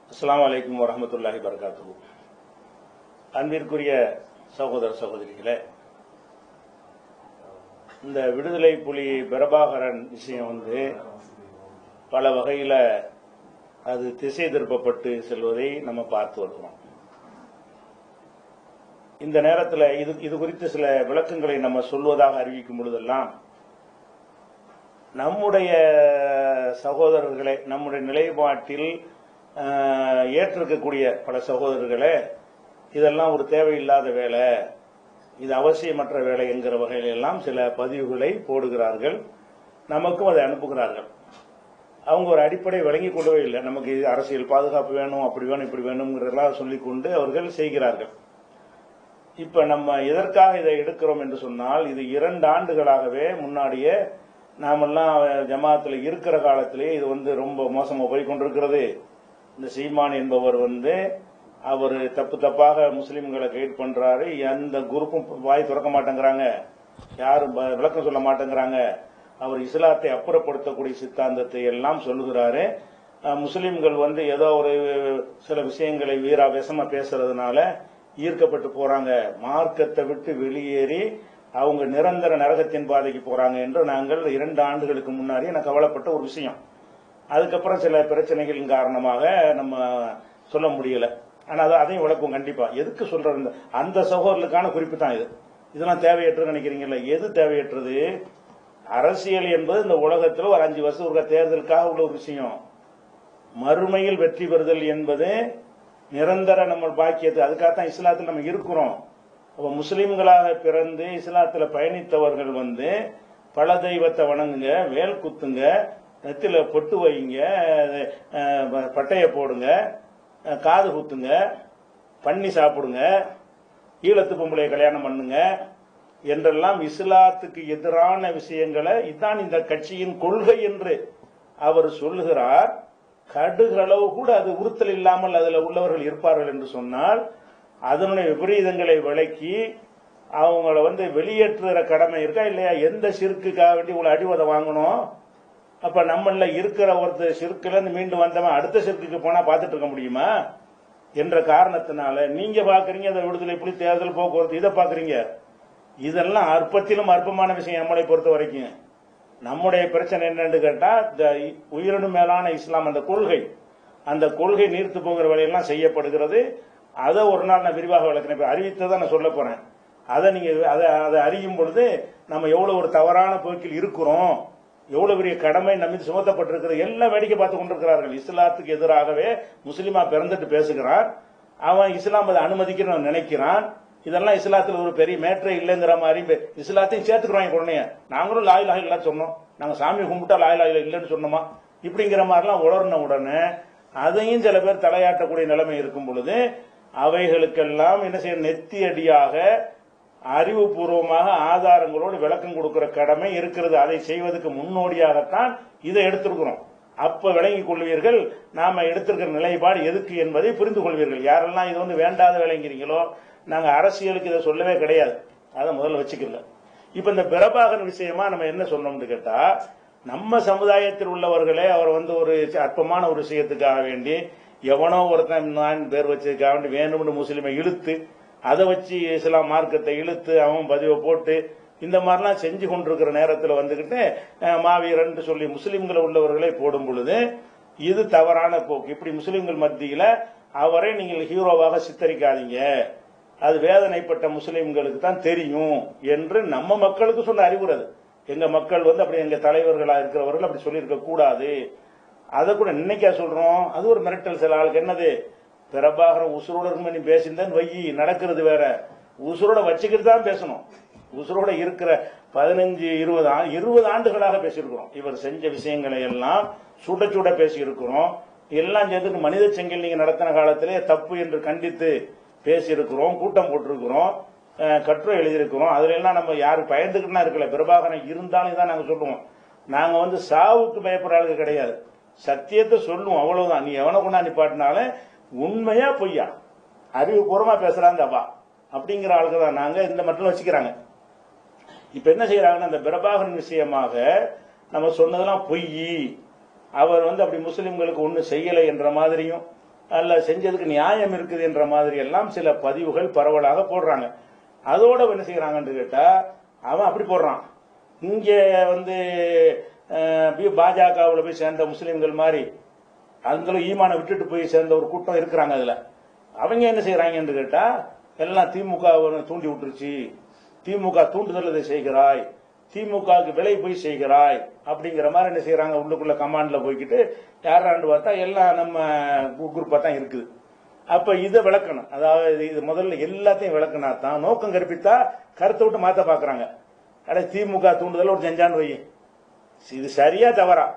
அஸ்ஸலாமு அலைக்கும் வரஹ்மத்துல்லாஹி வரகாத்துஹு அன்பிற்குரிய சகோதர சகோதரிகளே இந்த விடுதலை புலி பிரபாகரன் விஷயம் வந்து பல வகையில அது திசை திருப்பப்பட்டு செல்வதை நம்ம பார்த்து வருகிறோம் இந்த நேரத்தில் இது இது குறித்து சில விளக்கங்களை நம்ம சொல்வதாக அறிவிக்கும் பொழுதெல்லாம் நம்முடைய சகோதரர்களே நம்முடைய நிலைப்பாட்டில் ஆஹ், ஏற்றிருக்கக்கூடிய பல சகோதரர்களே இதெல்லாம் ஒரு தேவையில்லாத வேலை இது அவசியமற்ற வேலை என்கிற வகையில எல்லாம் சில பதிவுகளை போடுகிறார்கள் நமக்கும் அதை அனுப்புகிறார்கள் அவங்க ஒரு அடிப்படை வழங்கி கொள்ளவே இல்லை நமக்கு இது அரசியல் பாதுகாப்பு வேணும் அப்படி வேணும் இப்படி வேணுங்கிறதெல்லாம் சொல்லிக்கொண்டு அவர்கள் செய்கிறார்கள் இப்ப நம்ம எதற்காக இதை எடுக்கிறோம் என்று சொன்னால் இது இரண்டு ஆண்டுகளாகவே முன்னாடியே நாமெல்லாம் ஜமாத்துல இருக்கிற காலத்திலே இது வந்து ரொம்ப மோசமா போய் கொண்டிருக்கிறது இந்த சீமான் என்பவர் வந்து அவர் தப்பு தப்பாக முஸ்லிம்களை கைட் பண்றாரு எந்த குரூப்பும் வாய் திறக்க மாட்டேங்கிறாங்க யாரும் ப- விளக்கம் சொல்ல மாட்டேங்கிறாங்க அவர் இஸ்லாத்தை அப்புறப்படுத்தக்கூடிய சித்தாந்தத்தை எல்லாம் சொல்லுகிறாரு அஹ், முஸ்லிம்கள் வந்து ஏதோ ஒரு சில விஷயங்களை வீராவேசமா பேசுறதுனால ஈர்க்கப்பட்டு போறாங்க மார்க்கத்தை விட்டு வெளியேறி அவங்க நிரந்தர நரகத்தின் பாதைக்கு போறாங்க என்று நாங்கள் இரண்டு ஆண்டுகளுக்கு முன்னாடி எனக்கு கவலைப்பட்ட ஒரு விஷயம் அதுக்கப்புறம் சில பிரச்சனைகளின் காரணமாக நம்ம சொல்ல முடியல ஆனா அது அதையும் விளக்கும் கண்டிப்பா எதுக்கு சொல்றது இந்த- அந்த சகோதரர்களுக்கான குறிப்பு தான் இது இதெல்லாம் தேவையற்றது நினைக்கிறீங்கல்ல எது தேவையற்றது அரசியல் என்பது இந்த உலகத்தில் ஒரு அஞ்சு வருஷம் ஒரு தேர்தலுக்காக உள்ள ஒரு விஷயம் மறுமையில் வெற்றி பெறுதல் என்பது நிரந்தர நம்ம பாக்கியது அதுக்காகத்தான் இஸ்லாத்தில் நம்ம இருக்கிறோம் அப்ப முஸ்லிம்களாக பிறந்து இஸ்லாத்துல பயணித்தவர்கள் வந்து பல தெய்வத்தை வணங்குங்க வேல் குத்துங்க நெத்தில பொட்டு வைங்க அஹ், பட்டைய போடுங்க அஹ், காது குத்துங்க பண்ணி சாப்பிடுங்க ஈழத்து பொம்பளைய கல்யாணம் பண்ணுங்க என்றெல்லாம் இஸ்லாத்துக்கு எதிரான விஷயங்களை இதான் இந்த கட்சியின் கொள்கை என்று அவர் சொல்லுகிறார் கடுகளவு கூட அது உறுத்தல் இல்லாமல் அதுல உள்ளவர்கள் இருப்பார்கள் என்று சொன்னால் அதனுடைய விபரீதங்களை விளக்கி அவங்கள வந்து வெளியேற்றுகிற கடமை இருக்கா இல்லையா எந்த சிறுக்குக்காக வேண்டி இவ்வளவு அடிவதை வாங்கணும் அப்ப நம்மள இருக்கிற ஒருத்தர் சிறுக்குல இருந்து மீண்டு வந்தவன் அடுத்த சிறுக்குக்கு போனா பார்த்துட்டு இருக்க முடியுமா என்ற காரணத்தினால நீங்க பாக்குறீங்க அந்த விடுதலை புலி தேர்தல் போக்குவரத்து இதை பாக்குறீங்க இதெல்லாம் அற்பத்திலும் அற்பமான விஷயம் நம்மளை பொறுத்த வரைக்கும் நம்முடைய பிரச்சனை என்னன்னு கேட்டா இந்த உயிரினும் மேலான இஸ்லாம் அந்த கொள்கை அந்த கொள்கை நீர்த்து போகிற வேலையெல்லாம் செய்யப்படுகிறது அதை ஒரு நாள் நான் விரிவாக விளக்கினேன் இப்ப அறிவித்ததை நான் சொல்ல போறேன் அதை நீங்க அதை அதை அறியும் பொழுது நம்ம எவ்வளவு ஒரு தவறான போக்கில் இருக்கிறோம் எவ்வளவு பெரிய கடமை நம்ம மீது சுமத்தப்பட்டிருக்கிறது எல்லாம் வேடிக்கை பார்த்து கொண்டிருக்கிறார்கள் இஸ்லாத்துக்கு எதிராகவே முஸ்லிமா பிறந்துட்டு பேசுகிறான் அவன் இஸ்லாம் அதை அனுமதிக்கணும்னு நினைக்கிறான் இதெல்லாம் இஸ்லாத்துல ஒரு பெரிய மேற்றே இல்லைங்கிற மாதிரி இப்ப இஸ்லாத்தையும் சேர்த்துக்கிறோம் உடனே நாங்களும் லாய் லாய் இல்ல சொன்னோம் நாங்க சாமி கும்பிட்டா லாய் லாய் இல்லைன்னு சொன்னோமா இப்படிங்கிற மாதிரிலாம் உளர்ன உடனே அதையும் சில பேர் தலையாட்டக்கூடிய நிலைமை இருக்கும் பொழுது அவைகளுக்கெல்லாம் என்ன செய்ய நெத்தி அடியாக அறிவுபூர்வமாக ஆதாரங்களோடு விளக்கம் கொடுக்கிற கடமை இருக்கிறது அதை செய்வதற்கு முன்னோடியாகத்தான் இதை எடுத்திருக்கிறோம் அப்ப விளங்கிக் கொள்வீர்கள் நாம எடுத்திருக்கிற நிலைப்பாடு எதுக்கு என்பதை புரிந்து கொள்வீர்கள் யாரெல்லாம் இது வந்து வேண்டாத விளங்கிறீங்களோ நாங்க அரசியலுக்கு இதை சொல்லவே கிடையாது அதை முதல்ல வச்சுக்கல இப்ப இந்த பிரபாகரன் விஷயமா நம்ம என்ன சொன்னோம்னு கேட்டா நம்ம சமுதாயத்தில் உள்ளவர்களே அவர் வந்து ஒரு அற்பமான ஒரு விஷயத்துக்காக வேண்டி எவனோ ஒருத்தன் நான் பேர் வச்சதுக்காக வேண்டி வேணும்னு முஸ்லிமை இழுத்து அதை வச்சு இஸ்லாம் மார்க்கத்தை இழுத்து அவன் பதிவை போட்டு இந்த மாதிரிலாம் செஞ்சு கொண்டிருக்கிற நேரத்தில் வந்துகிட்டு அஹ், மாவீரன் சொல்லி முஸ்லிம்கள் உள்ளவர்களை போடும் பொழுது இது தவறான போக்கு இப்படி முஸ்லிம்கள் மத்தியில அவரை நீங்கள் ஹீரோவாக சித்தரிக்காதீங்க அது வேதனைப்பட்ட முஸ்லிம்களுக்கு தான் தெரியும் என்று நம்ம மக்களுக்கு சொன்ன அறிவுரை அது எங்க மக்கள் வந்து அப்படி எங்க தலைவர்களா இருக்கிறவர்கள் அப்படி சொல்லியிருக்க கூடாது அதை கூட இன்னைக்கா சொல்றோம் அது ஒரு மிரட்டல் சில ஆளுக்கு என்னது பிரபாகரன் உசுரோட இருக்கும் நீ பேசியிருந்தேன் வையி நடக்கிறது வேற உசுரோட வச்சுக்கிட்டு தான் பேசணும் உசுரோட இருக்கிற பதினஞ்சு இருபது ஆ- இருபது ஆண்டுகளாக பேசியிருக்கிறோம் இவர் செஞ்ச விஷயங்களை எல்லாம் சுட சுட பேசியிருக்கிறோம் எல்லாம் சேர்ந்து மனித செங்கல் நீங்க நடத்தின காலத்திலே தப்பு என்று கண்டித்து பேசியிருக்கிறோம் கூட்டம் போட்டிருக்கிறோம் அஹ், கட்டுரை எழுதியிருக்கிறோம் அதுல எல்லாம் நம்ம யாரு பயந்துக்கிட்டுனா இருக்கல பிரபாகரன் இருந்தாலும் தான் நாங்க சொல்லுவோம் நாங்க வந்து சாவுக்கு பயப்படுற ஆளுங்க கிடையாது சத்தியத்தை சொல்லுவோம் அவ்வளவுதான் நீ எவனை கொண்டா நிப்பாட்டினாலும் உண்மையா பொய்யா அறிவுபூர்வமா பேசுறாங்க அவா அப்படிங்கிற ஆளுங்க தான் நாங்க இந்த மட்டும் வச்சுக்கிறாங்க இப்ப என்ன செய்யறாங்கன்னா அந்த பிரபாகரன் விஷயமாக நம்ம சொன்னதெல்லாம் பொய் அவர் வந்து அப்படி முஸ்லிம்களுக்கு ஒண்ணு செய்யலை என்ற மாதிரியும் அல்ல செஞ்சதுக்கு நியாயம் இருக்குது என்ற மாதிரி எல்லாம் சில பதிவுகள் பரவலாக போடுறாங்க அதோட என்ன செய்யறாங்கன்னு கேட்டா அவன் அப்படி போடுறான் இங்க வந்து பாஜகவில் போய் சேர்ந்த முஸ்லிம்கள் மாதிரி அவங்களும் ஈமான விட்டுட்டு போய் சேர்ந்த ஒரு கூட்டம் இருக்கிறாங்க அதுல அவங்க என்ன செய்யறாங்கன்னு கேட்டா எல்லாம் திமுக தூண்டி விட்டுருச்சு திமுக தூண்டுதல் இதை செய்கிறாய் திமுகவுக்கு விலை போய் செய்கிறாய் அப்படிங்கிற மாதிரி என்ன செய்யறாங்க உள்ளுக்குள்ள கமாண்ட்ல போய்கிட்டு யாராண்டு பார்த்தா எல்லாம் நம்ம குரூப்பா தான் இருக்குது அப்ப இதை விளக்கணும் அதாவது இது முதல்ல எல்லாத்தையும் விளக்கினா தான் நோக்கம் கற்பித்தா கருத்தை விட்டு மாத்த பாக்குறாங்க அட திமுக தூண்டுதல் ஒரு செஞ்சான்னு வை இது சரியா தவறா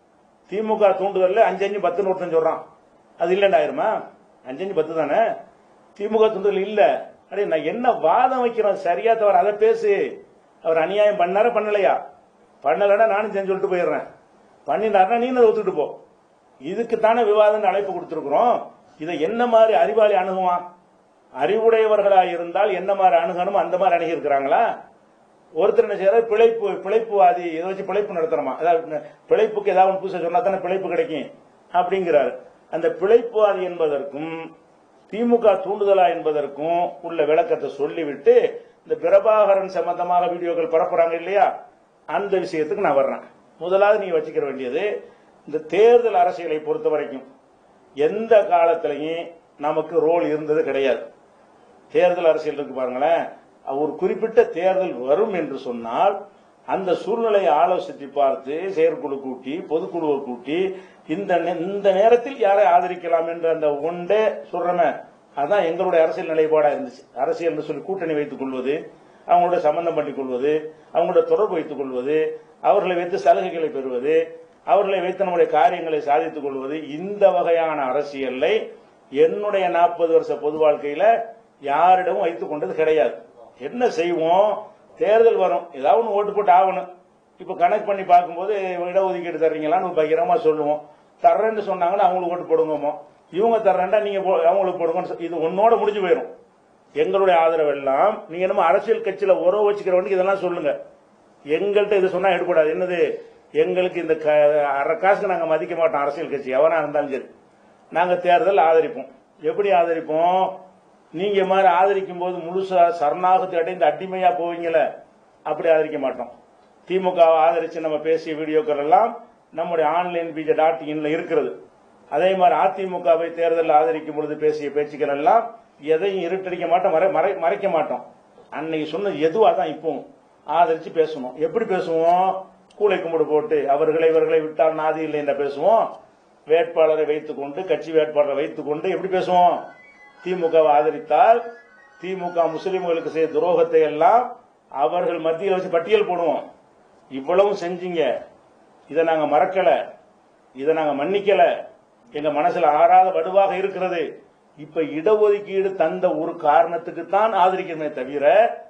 திமுக தூண்டுதல்ல அஞ்சு அஞ்சு பத்துன்னு ஒருத்தன் சொல்றான் அது இல்லைன்னு ஆயிருமா அஞ்சு அஞ்சு பத்து தானே திமுக தூண்டுதல் இல்ல அடே நான் என்ன வாதம் வைக்கிறேன் சரியா தவற அதை பேசு அவர் அநியாயம் பண்ணார பண்ணலையா பண்ணலன்னா நானும் செஞ்சு சொல்லிட்டு போயிடுறேன் பண்ணினாருன்னா நீ அதை ஒத்துக்கிட்டு போ இதுக்கு தானே விவாதம் அழைப்பு கொடுத்துருக்குறோம் இதை என்ன மாதிரி அறிவாளி அணுகுவான் அறிவுடையவர்களா இருந்தால் என்ன மாதிரி அணுகணும் அந்த மாதிரி அணுகி இருக்கிறாங்களா ஒருத்தர் என்ன செய்யறாரு பிழைப்பு பிழைப்புவாதி இதை வச்சு பிழைப்பு நடத்துறமா அதாவது பிழைப்புக்கு ஏதாவது புதுசா சொன்னா தானே பிழைப்பு கிடைக்கும் அப்படிங்கிறாரு அந்த பிழைப்புவாதி என்பதற்கும் திமுக தூண்டுதலா என்பதற்கும் உள்ள விளக்கத்தை சொல்லிவிட்டு இந்த பிரபாகரன் சம்பந்தமாக வீடியோக்கள் பரப்புறாங்க இல்லையா அந்த விஷயத்துக்கு நான் வர்றேன் முதலாவது நீங்க வச்சுக்கிற வேண்டியது இந்த தேர்தல் அரசியலை பொறுத்த வரைக்கும் எந்த காலத்திலையும் நமக்கு ரோல் இருந்தது கிடையாது தேர்தல் அரசியல் இருக்கு பாருங்களேன் ஒரு குறிப்பிட்ட தேர்தல் வரும் என்று சொன்னால் அந்த சூழ்நிலையை ஆலோசித்து பார்த்து செயற்குழு கூட்டி பொதுக்குழுவை கூட்டி இந்த இந்த நேரத்தில் யாரை ஆதரிக்கலாம் என்ற அந்த ஒன்றே சொல்றமே அதான் எங்களுடைய அரசியல் நிலைப்பாடா இருந்துச்சு அரசியல் சொல்லி கூட்டணி வைத்துக் கொள்வது அவங்களோட சம்பந்தம் பண்ணிக் கொள்வது அவங்களோட தொடர்பு வைத்துக் கொள்வது அவர்களை வைத்து சலுகைகளை பெறுவது அவர்களை வைத்து நம்முடைய காரியங்களை சாதித்துக் கொள்வது இந்த வகையான அரசியலை என்னுடைய நாற்பது வருஷ பொது வாழ்க்கையில யாரிடமும் வைத்துக் கொண்டது கிடையாது என்ன செய்வோம் தேர்தல் வரும் ஏதாவது ஒன்று ஓட்டு போட்டு ஆகணும் இப்ப கணக்கு பண்ணி பார்க்கும்போது இடஒதுக்கீடு தர்றீங்களான்னு பகிரமா சொல்லுவோம் தர்றேன்னு சொன்னாங்கன்னா அவங்களுக்கு ஓட்டு போடுங்கமோ இவங்க தர்றேன்டா நீங்க அவங்களுக்கு போடுங்க இது ஒன்னோட முடிஞ்சு போயிடும் எங்களுடைய ஆதரவு எல்லாம் நீங்க என்னமோ அரசியல் கட்சியில உறவு வச்சுக்கிறவனுக்கு இதெல்லாம் சொல்லுங்க எங்கள்கிட்ட இது சொன்னா எடுக்கூடாது என்னது எங்களுக்கு இந்த அரை காசுக்கு நாங்க மதிக்க மாட்டோம் அரசியல் கட்சி எவனா இருந்தாலும் சரி நாங்க தேர்தல் ஆதரிப்போம் எப்படி ஆதரிப்போம் நீங்க மாதிரி ஆதரிக்கும் போது முழுசா சரணாகத்தை அடைந்து அடிமையா போவீங்கள அப்படி ஆதரிக்க மாட்டோம் திமுக ஆதரிச்சு நம்ம பேசிய வீடியோக்கள் எல்லாம் நம்முடைய ஆன்லைன் பிஜே டாட் இன்ல இருக்கிறது அதே மாதிரி அதிமுகவை தேர்தலில் ஆதரிக்கும் பொழுது பேசிய பேச்சுக்கள் எல்லாம் எதையும் இருட்டடிக்க மாட்டோம் மறைக்க மாட்டோம் அன்னைக்கு சொன்னது எதுவா தான் இப்பவும் ஆதரிச்சு பேசணும் எப்படி பேசுவோம் கூளை கும்பிடு போட்டு அவர்களை இவர்களை விட்டால் நாதி இல்லை என்ற பேசுவோம் வேட்பாளரை வைத்துக் கொண்டு கட்சி வேட்பாளரை வைத்துக் கொண்டு எப்படி பேசுவோம் திமுகவை ஆதரித்தால் திமுக முஸ்லிம்களுக்கு செய்த துரோகத்தை எல்லாம் அவர்கள் மத்தியில் வச்சு பட்டியல் போடுவோம் இவ்வளவும் செஞ்சீங்க இதை நாங்க மறக்கல இதை நாங்க மன்னிக்கல எங்க மனசுல ஆறாத வடுவாக இருக்கிறது இப்ப இடஒதுக்கீடு தந்த ஒரு காரணத்துக்கு தான் ஆதரிக்கிறமே தவிர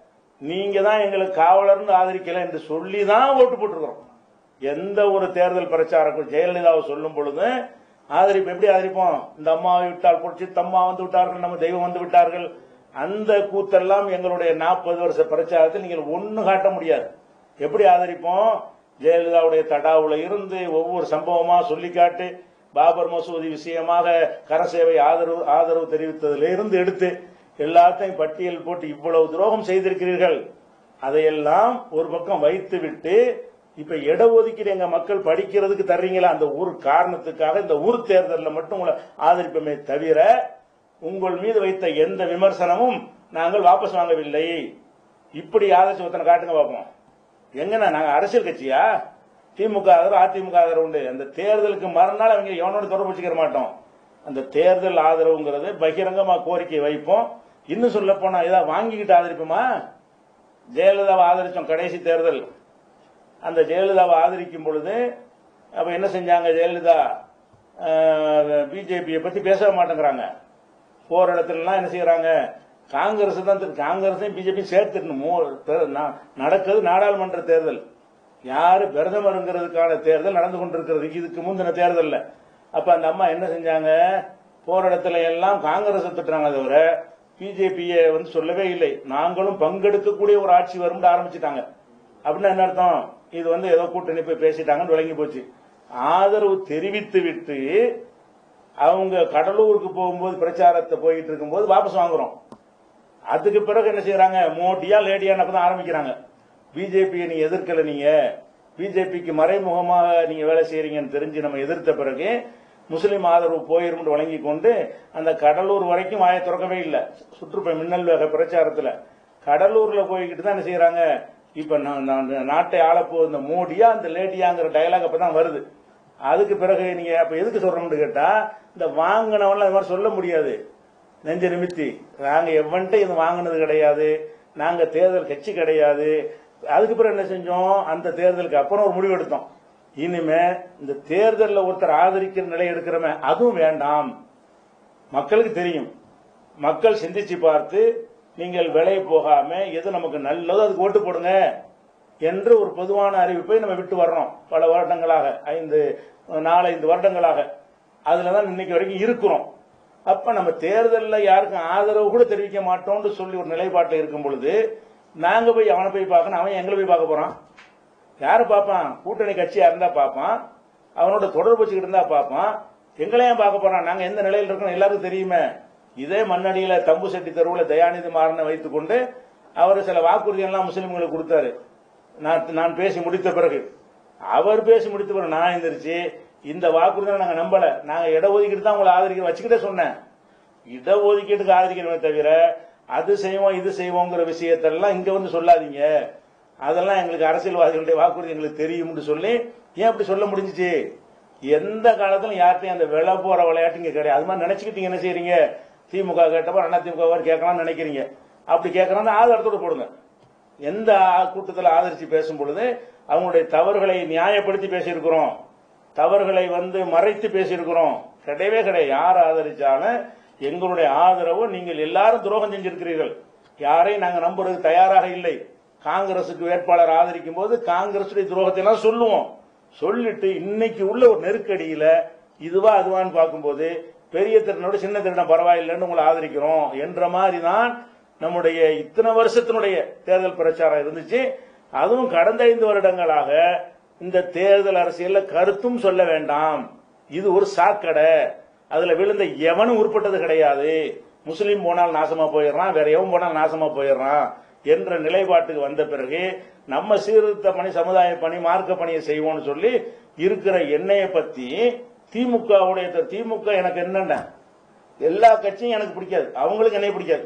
நீங்க தான் எங்களுக்கு காவலர்னு ஆதரிக்கல என்று சொல்லி தான் ஓட்டு போட்டிருக்கிறோம் எந்த ஒரு தேர்தல் பிரச்சாரம் ஜெயலலிதாவை சொல்லும் பொழுது ஆதரிப்பு எப்படி ஆதரிப்போம் இந்த அம்மாவை விட்டால் புரட்சி தம்மா வந்து விட்டார்கள் நம்ம தெய்வம் வந்து விட்டார்கள் அந்த கூத்தெல்லாம் எங்களுடைய நாற்பது வருஷ பிரச்சாரத்தில் நீங்கள் ஒன்னு காட்ட முடியாது எப்படி ஆதரிப்போம் ஜெயலலிதாவுடைய தடாவுல இருந்து ஒவ்வொரு சம்பவமா சொல்லி காட்டு பாபர் மசூதி விஷயமாக கரசேவை ஆதரவு ஆதரவு தெரிவித்ததிலிருந்து இருந்து எடுத்து எல்லாத்தையும் பட்டியல் போட்டு இவ்வளவு துரோகம் செய்திருக்கிறீர்கள் அதையெல்லாம் ஒரு பக்கம் வைத்து விட்டு இப்ப இடஒதுக்கீடு எங்க மக்கள் படிக்கிறதுக்கு தர்றீங்களா அந்த ஒரு காரணத்துக்காக இந்த ஊர் தேர்தலில் மட்டும் உங்களை ஆதரிப்போமே தவிர உங்கள் மீது வைத்த எந்த விமர்சனமும் நாங்கள் வாபஸ் வாங்கவில்லை இப்படி ஆதரிச்சு ஒருத்தனை காட்டுங்க பார்ப்போம் எங்கண்ணா நாங்க அரசியல் கட்சியா திமுக ஆதரவு அதிமுக ஆதரவு உண்டு அந்த தேர்தலுக்கு மறுநாள் அவங்க எவனோட தொடர்பு வச்சுக்கிற மாட்டோம் அந்த தேர்தல் ஆதரவுங்கிறது பகிரங்கமா கோரிக்கை வைப்போம் இன்னும் சொல்ல போனா ஏதாவது வாங்கிக்கிட்டு ஆதரிப்போமா ஜெயலலிதாவை ஆதரிச்சோம் கடைசி தேர்தல் அந்த ஜெயலலிதாவை ஆதரிக்கும் பொழுது அப்ப என்ன செஞ்சாங்க ஜெயலலிதா பிஜேபியை பத்தி பேச மாட்டேங்கிறாங்க போற இடத்துலலாம் என்ன செய்யறாங்க காங்கிரஸ் தான் காங்கிரஸையும் பிஜேபி சேர்த்துடணும் நடக்குது நாடாளுமன்ற தேர்தல் யாரு பிரதமருங்கிறதுக்கான தேர்தல் நடந்து கொண்டிருக்கிறது இதுக்கு முந்தின தேர்தல்ல அப்ப அந்த அம்மா என்ன செஞ்சாங்க போற இடத்துல எல்லாம் காங்கிரஸ் திட்டுறாங்க தவிர பிஜேபியை வந்து சொல்லவே இல்லை நாங்களும் பங்கெடுக்கக்கூடிய ஒரு ஆட்சி வரும் ஆரம்பிச்சுட்டாங்க அப்படின்னா என்ன அர்த்தம் இது வந்து ஏதோ கூட்டணி போய் பேசிட்டாங்கன்னு விளங்கி போச்சு ஆதரவு தெரிவித்து விட்டு அவங்க கடலூருக்கு போகும்போது பிரச்சாரத்தை போயிட்டு இருக்கும்போது வாபஸ் வாங்குறோம் அதுக்கு பிறகு என்ன செய்யறாங்க மோடியா லேடியான்னு தான் ஆரம்பிக்கிறாங்க பிஜேபியை நீங்க எதிர்க்கல நீங்க பிஜேபிக்கு மறைமுகமாக நீங்க வேலை செய்யறீங்கன்னு தெரிஞ்சு நம்ம எதிர்த்த பிறகு முஸ்லிம் ஆதரவு போயிரும் வழங்கி கொண்டு அந்த கடலூர் வரைக்கும் வாயை திறக்கவே இல்லை சுற்றுப்பய மின்னல் வேக பிரச்சாரத்துல கடலூர்ல போய்கிட்டு தான் என்ன செய்யறாங்க இப்ப நான் நான் நாட்டை ஆளப்போ இந்த மோடியா அந்த லேடியாங்கிற டயலாக் அப்பதான் வருது அதுக்கு பிறகு நீங்க அப்ப எதுக்கு சொல்றோம்னு கேட்டா இந்த வாங்கினவன்ல அது மாதிரி சொல்ல முடியாது நெஞ்ச நிமித்தி நாங்க எவன்ட்ட இது வாங்கினது கிடையாது நாங்க தேர்தல் கட்சி கிடையாது அதுக்கு பிறகு என்ன செஞ்சோம் அந்த தேர்தலுக்கு அப்புறம் ஒரு முடிவு எடுத்தோம் இனிமே இந்த தேர்தலில் ஒருத்தர் ஆதரிக்கிற நிலை எடுக்கிறவன் அதுவும் வேண்டாம் மக்களுக்கு தெரியும் மக்கள் சிந்திச்சு பார்த்து நீங்கள் விலை போகாம எது நமக்கு நல்லதோ அதுக்கு ஓட்டு போடுங்க என்று ஒரு பொதுவான அறிவிப்பை நம்ம விட்டு வர்றோம் பல வருடங்களாக ஐந்து நாலஞ்சு வருடங்களாக அதுலதான் இன்னைக்கு வரைக்கும் இருக்கிறோம் அப்ப நம்ம தேர்தலில் யாருக்கும் ஆதரவு கூட தெரிவிக்க மாட்டோம்னு சொல்லி ஒரு நிலைப்பாட்டில் இருக்கும் பொழுது நாங்க போய் அவனை போய் பார்க்கணும் அவன் எங்களை போய் பார்க்க போறான் யாரு பார்ப்பான் கூட்டணி கட்சியா இருந்தா பார்ப்பான் அவனோட தொடர்பு வச்சுக்கிட்டு இருந்தா பார்ப்பான் எங்களையும் பார்க்க போறான் நாங்க எந்த நிலையில் இருக்கோம் எல்லாருக்கும் தெரியுமே இதே மண்ணடியில தம்பு செட்டி தெருவுல தயாநிதி மாறனை வைத்துக் கொண்டு அவர் சில வாக்குறுதி எல்லாம் முஸ்லிம்களுக்கு கொடுத்தாரு நான் நான் பேசி முடித்த பிறகு அவர் பேசி முடித்த பிறகு நான் எந்திரிச்சு இந்த வாக்குறுதியை நாங்க நம்பல நாங்க இடஒதுக்கீடு தான் உங்களை ஆதரிக்க வச்சுக்கிட்டே சொன்னேன் இடஒதுக்கீட்டுக்கு ஆதரிக்கணுமே தவிர அது செய்வோம் இது செய்வோங்கிற விஷயத்தெல்லாம் இங்க வந்து சொல்லாதீங்க அதெல்லாம் எங்களுக்கு அரசியல்வாதிகளுடைய வாக்குறுதி எங்களுக்கு தெரியும்னு சொல்லி ஏன் அப்படி சொல்ல முடிஞ்சுச்சு எந்த காலத்திலும் யார்ட்டையும் அந்த விலை போற விளையாட்டு இங்க கிடையாது அது மாதிரி நினைச்சுக்கிட்டு என்ன செய்றீங்க திமுக கேட்டப்ப அண்ணா திமுக கேட்கலாம்னு நினைக்கிறீங்க அப்படி கேட்கறாங்க ஆதாரத்தோட போடுங்க எந்த ஆ- கூட்டத்தில் ஆதரிச்சு பேசும் பொழுது அவங்களுடைய தவறுகளை நியாயப்படுத்தி பேசியிருக்கிறோம் தவறுகளை வந்து மறைத்து பேசியிருக்கிறோம் கிடையவே கிடையாது யார் ஆதரிச்சாலும் எங்களுடைய ஆதரவு நீங்கள் எல்லாரும் துரோகம் செஞ்சிருக்கிறீர்கள் யாரையும் நாங்க நம்புறதுக்கு தயாராக இல்லை காங்கிரசுக்கு வேட்பாளர் ஆதரிக்கும் போது காங்கிரசுடைய துரோகத்தை எல்லாம் சொல்லுவோம் சொல்லிட்டு இன்னைக்கு உள்ள ஒரு நெருக்கடியில இதுவா அதுவான்னு பார்க்கும்போது பெரிய திருடனோட சின்ன திருடன் பரவாயில்லைன்னு உங்களை ஆதரிக்கிறோம் என்ற மாதிரி தான் நம்முடைய இத்தனை வருஷத்தினுடைய தேர்தல் பிரச்சாரம் இருந்துச்சு அதுவும் கடந்த ஐந்து வருடங்களாக இந்த தேர்தல் அரசியல்ல கருத்தும் சொல்ல வேண்டாம் இது ஒரு சாக்கடை அதுல விழுந்த எவனும் உருப்பட்டது கிடையாது முஸ்லீம் போனால் நாசமா போயிடுறான் வேற எவன் போனால் நாசமா போயிடுறான் என்ற நிலைப்பாட்டுக்கு வந்த பிறகு நம்ம சீர்திருத்த பணி சமுதாய பணி மார்க்க பணியை செய்வோம்னு சொல்லி இருக்கிற எண்ணெயை பத்தி திமுகவுடைய திமுக எனக்கு என்னென்ன எல்லா கட்சியும் எனக்கு பிடிக்காது அவங்களுக்கு என்னைய பிடிக்காது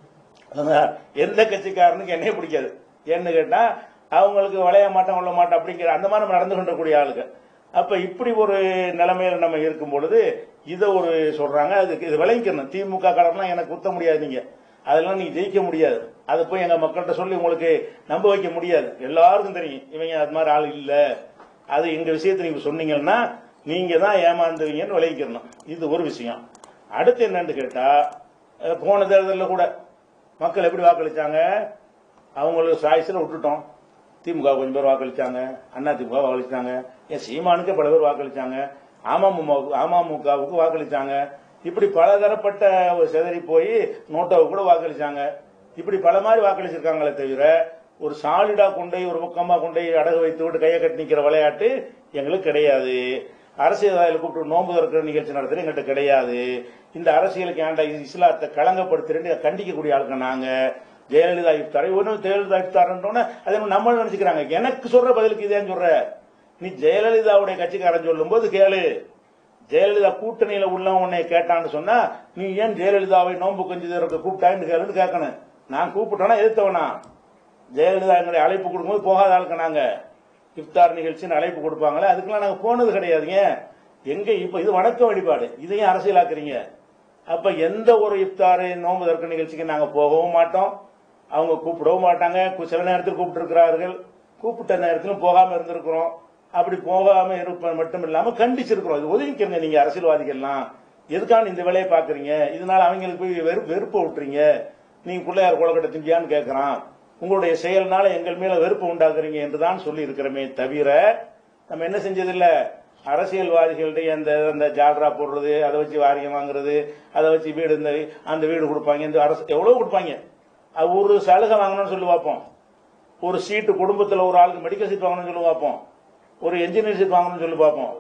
அதான் எந்த கட்சிக்காரனுக்கு என்னைய பிடிக்காது ஏன்னு கேட்டா அவங்களுக்கு வளைய மாட்டோம் கொள்ள மாட்டோம் அப்படிங்கிற அந்த மாதிரி நம்ம நடந்து கொண்டக்கூடிய ஆளுங்க அப்ப இப்படி ஒரு நிலைமையில நம்ம இருக்கும் பொழுது இதை ஒரு சொல்றாங்க அதுக்கு இது விளங்கிக்கணும் திமுக காரம்லாம் எனக்கு குத்த முடியாது நீங்க அதெல்லாம் நீங்க ஜெயிக்க முடியாது அதை போய் எங்க மக்கள்கிட்ட சொல்லி உங்களுக்கு நம்ப வைக்க முடியாது எல்லாருக்கும் தெரியும் இவங்க அது மாதிரி ஆள் இல்ல அது எங்க விஷயத்தை நீங்க சொன்னீங்கன்னா நீங்க தான் ஏமாந்துவீங்கன்னு விளைவிக்கணும் இது ஒரு விஷயம் அடுத்து என்னன்னு கேட்டா அஹ், போன தேர்தலில் கூட மக்கள் எப்படி வாக்களிச்சாங்க அவங்களுக்கு சாய்ஸ்ல விட்டுட்டோம் திமுக கொஞ்சம் பேர் வாக்களிச்சாங்க அண்ணா திமுக வாக்களிச்சாங்க என் சீமானுக்கே பல பேர் வாக்களிச்சாங்க அமமுக அமமுகவுக்கு வாக்களிச்சாங்க இப்படி பலதரப்பட்ட ஒரு சிதறி போய் நோட்டாவுக்கு கூட வாக்களிச்சாங்க இப்படி பல மாதிரி வாக்களிச்சிருக்காங்களே தவிர ஒரு சாலிடா கொண்டு ஒரு பக்கமா கொண்டு அடகு வைத்து விட்டு கையை கட்டி நிக்கிற விளையாட்டு எங்களுக்கு கிடையாது அரசியல் கூப்பிட்டு நோன்பு திறக்கிற நிகழ்ச்சி நடத்துறது எங்கள்கிட்ட கிடையாது இந்த அரசியலுக்கு ஏன்டா இஸ்லாத்தை களங்கப்படுத்துறேன்னு கண்டிக்கக்கூடிய ஆளுங்க நாங்க ஜெயலலிதா இஃப்தார் ஒன்னும் ஜெயலலிதா இஃப்தார்ன்றோன்னே அதை நம்ம நம்மளும் நினைச்சுக்கிறாங்க எனக்கு சொல்ற பதிலுக்கு இதேன்னு சொல்ற நீ ஜெயலலிதாவுடைய கட்சிக்காரன் சொல்லும்போது கேளு ஜெயலலிதா கூட்டணியில உள்ளவன் உன்னை கேட்டான்னு சொன்னா நீ ஏன் ஜெயலலிதாவை நோன்பு கொஞ்சம் திறக்க கூப்பிட்டான்னு கேளுன்னு கேட்கணும் நான் கூப்பிட்டேன்னா எதிர்த்தவனா ஜெயலலிதா எங்களுடைய அழைப்பு கொடுக்கும்போது போகாத ஆளுக்கு நாங்க இஃப்தார் நிகழ்ச்சின்னு அழைப்பு கொடுப்பாங்களே அதுக்கெல்லாம் நாங்க போனது கிடையாதுங்க எங்க இப்ப இது வணக்க வழிபாடு இதையும் அரசியலாக்குறீங்க அப்ப எந்த ஒரு இஃப்தாரு நோன்பு திறக்க நிகழ்ச்சிக்கு நாங்க போகவும் மாட்டோம் அவங்க கூப்பிடவும் மாட்டாங்க கு- சில நேரத்தில் கூப்பிட்டு இருக்கிறார்கள் கூப்பிட்ட நேரத்திலும் போகாம இருந்திருக்கிறோம் அப்படி போகாம இருப்பது மட்டும் இல்லாம கண்டிச்சிருக்கிறோம் இது ஒதுங்கிக்கிறங்க நீங்க அரசியல்வாதிகள்லாம் எதுக்கான இந்த வேலையை பாக்குறீங்க இதனால அவங்களுக்கு போய் வெறுப்பு வெறுப்பை விட்டுறீங்க நீங்க பிள்ளையார் குளக்கட்டை திங்கியான்னு கேட்கறான் உங்களுடைய செயல்னால எங்கள் மேல வெறுப்பு உண்டாக்குறீங்க என்றுதான் சொல்லி இருக்கிறோமே தவிர நம்ம என்ன செஞ்சதில்ல அரசியல்வாதிகளுடைய அந்த அந்த ஜால்ரா போடுறது அதை வச்சு வாரியம் வாங்குறது அதை வச்சு வீடு இந்த அந்த வீடு கொடுப்பாங்க இந்த அரசு எவ்வளவு கொடுப்பாங்க அது ஒரு சலுகை வாங்கணும்னு சொல்லி பார்ப்போம் ஒரு சீட்டு குடும்பத்துல ஒரு ஆளுக்கு மெடிக்கல் சீட் வாங்கணும்னு சொல்லி பார்ப்போம் ஒரு என்ஜினியர் சீட் வாங்கணும்னு சொல்லி பார்ப்போம்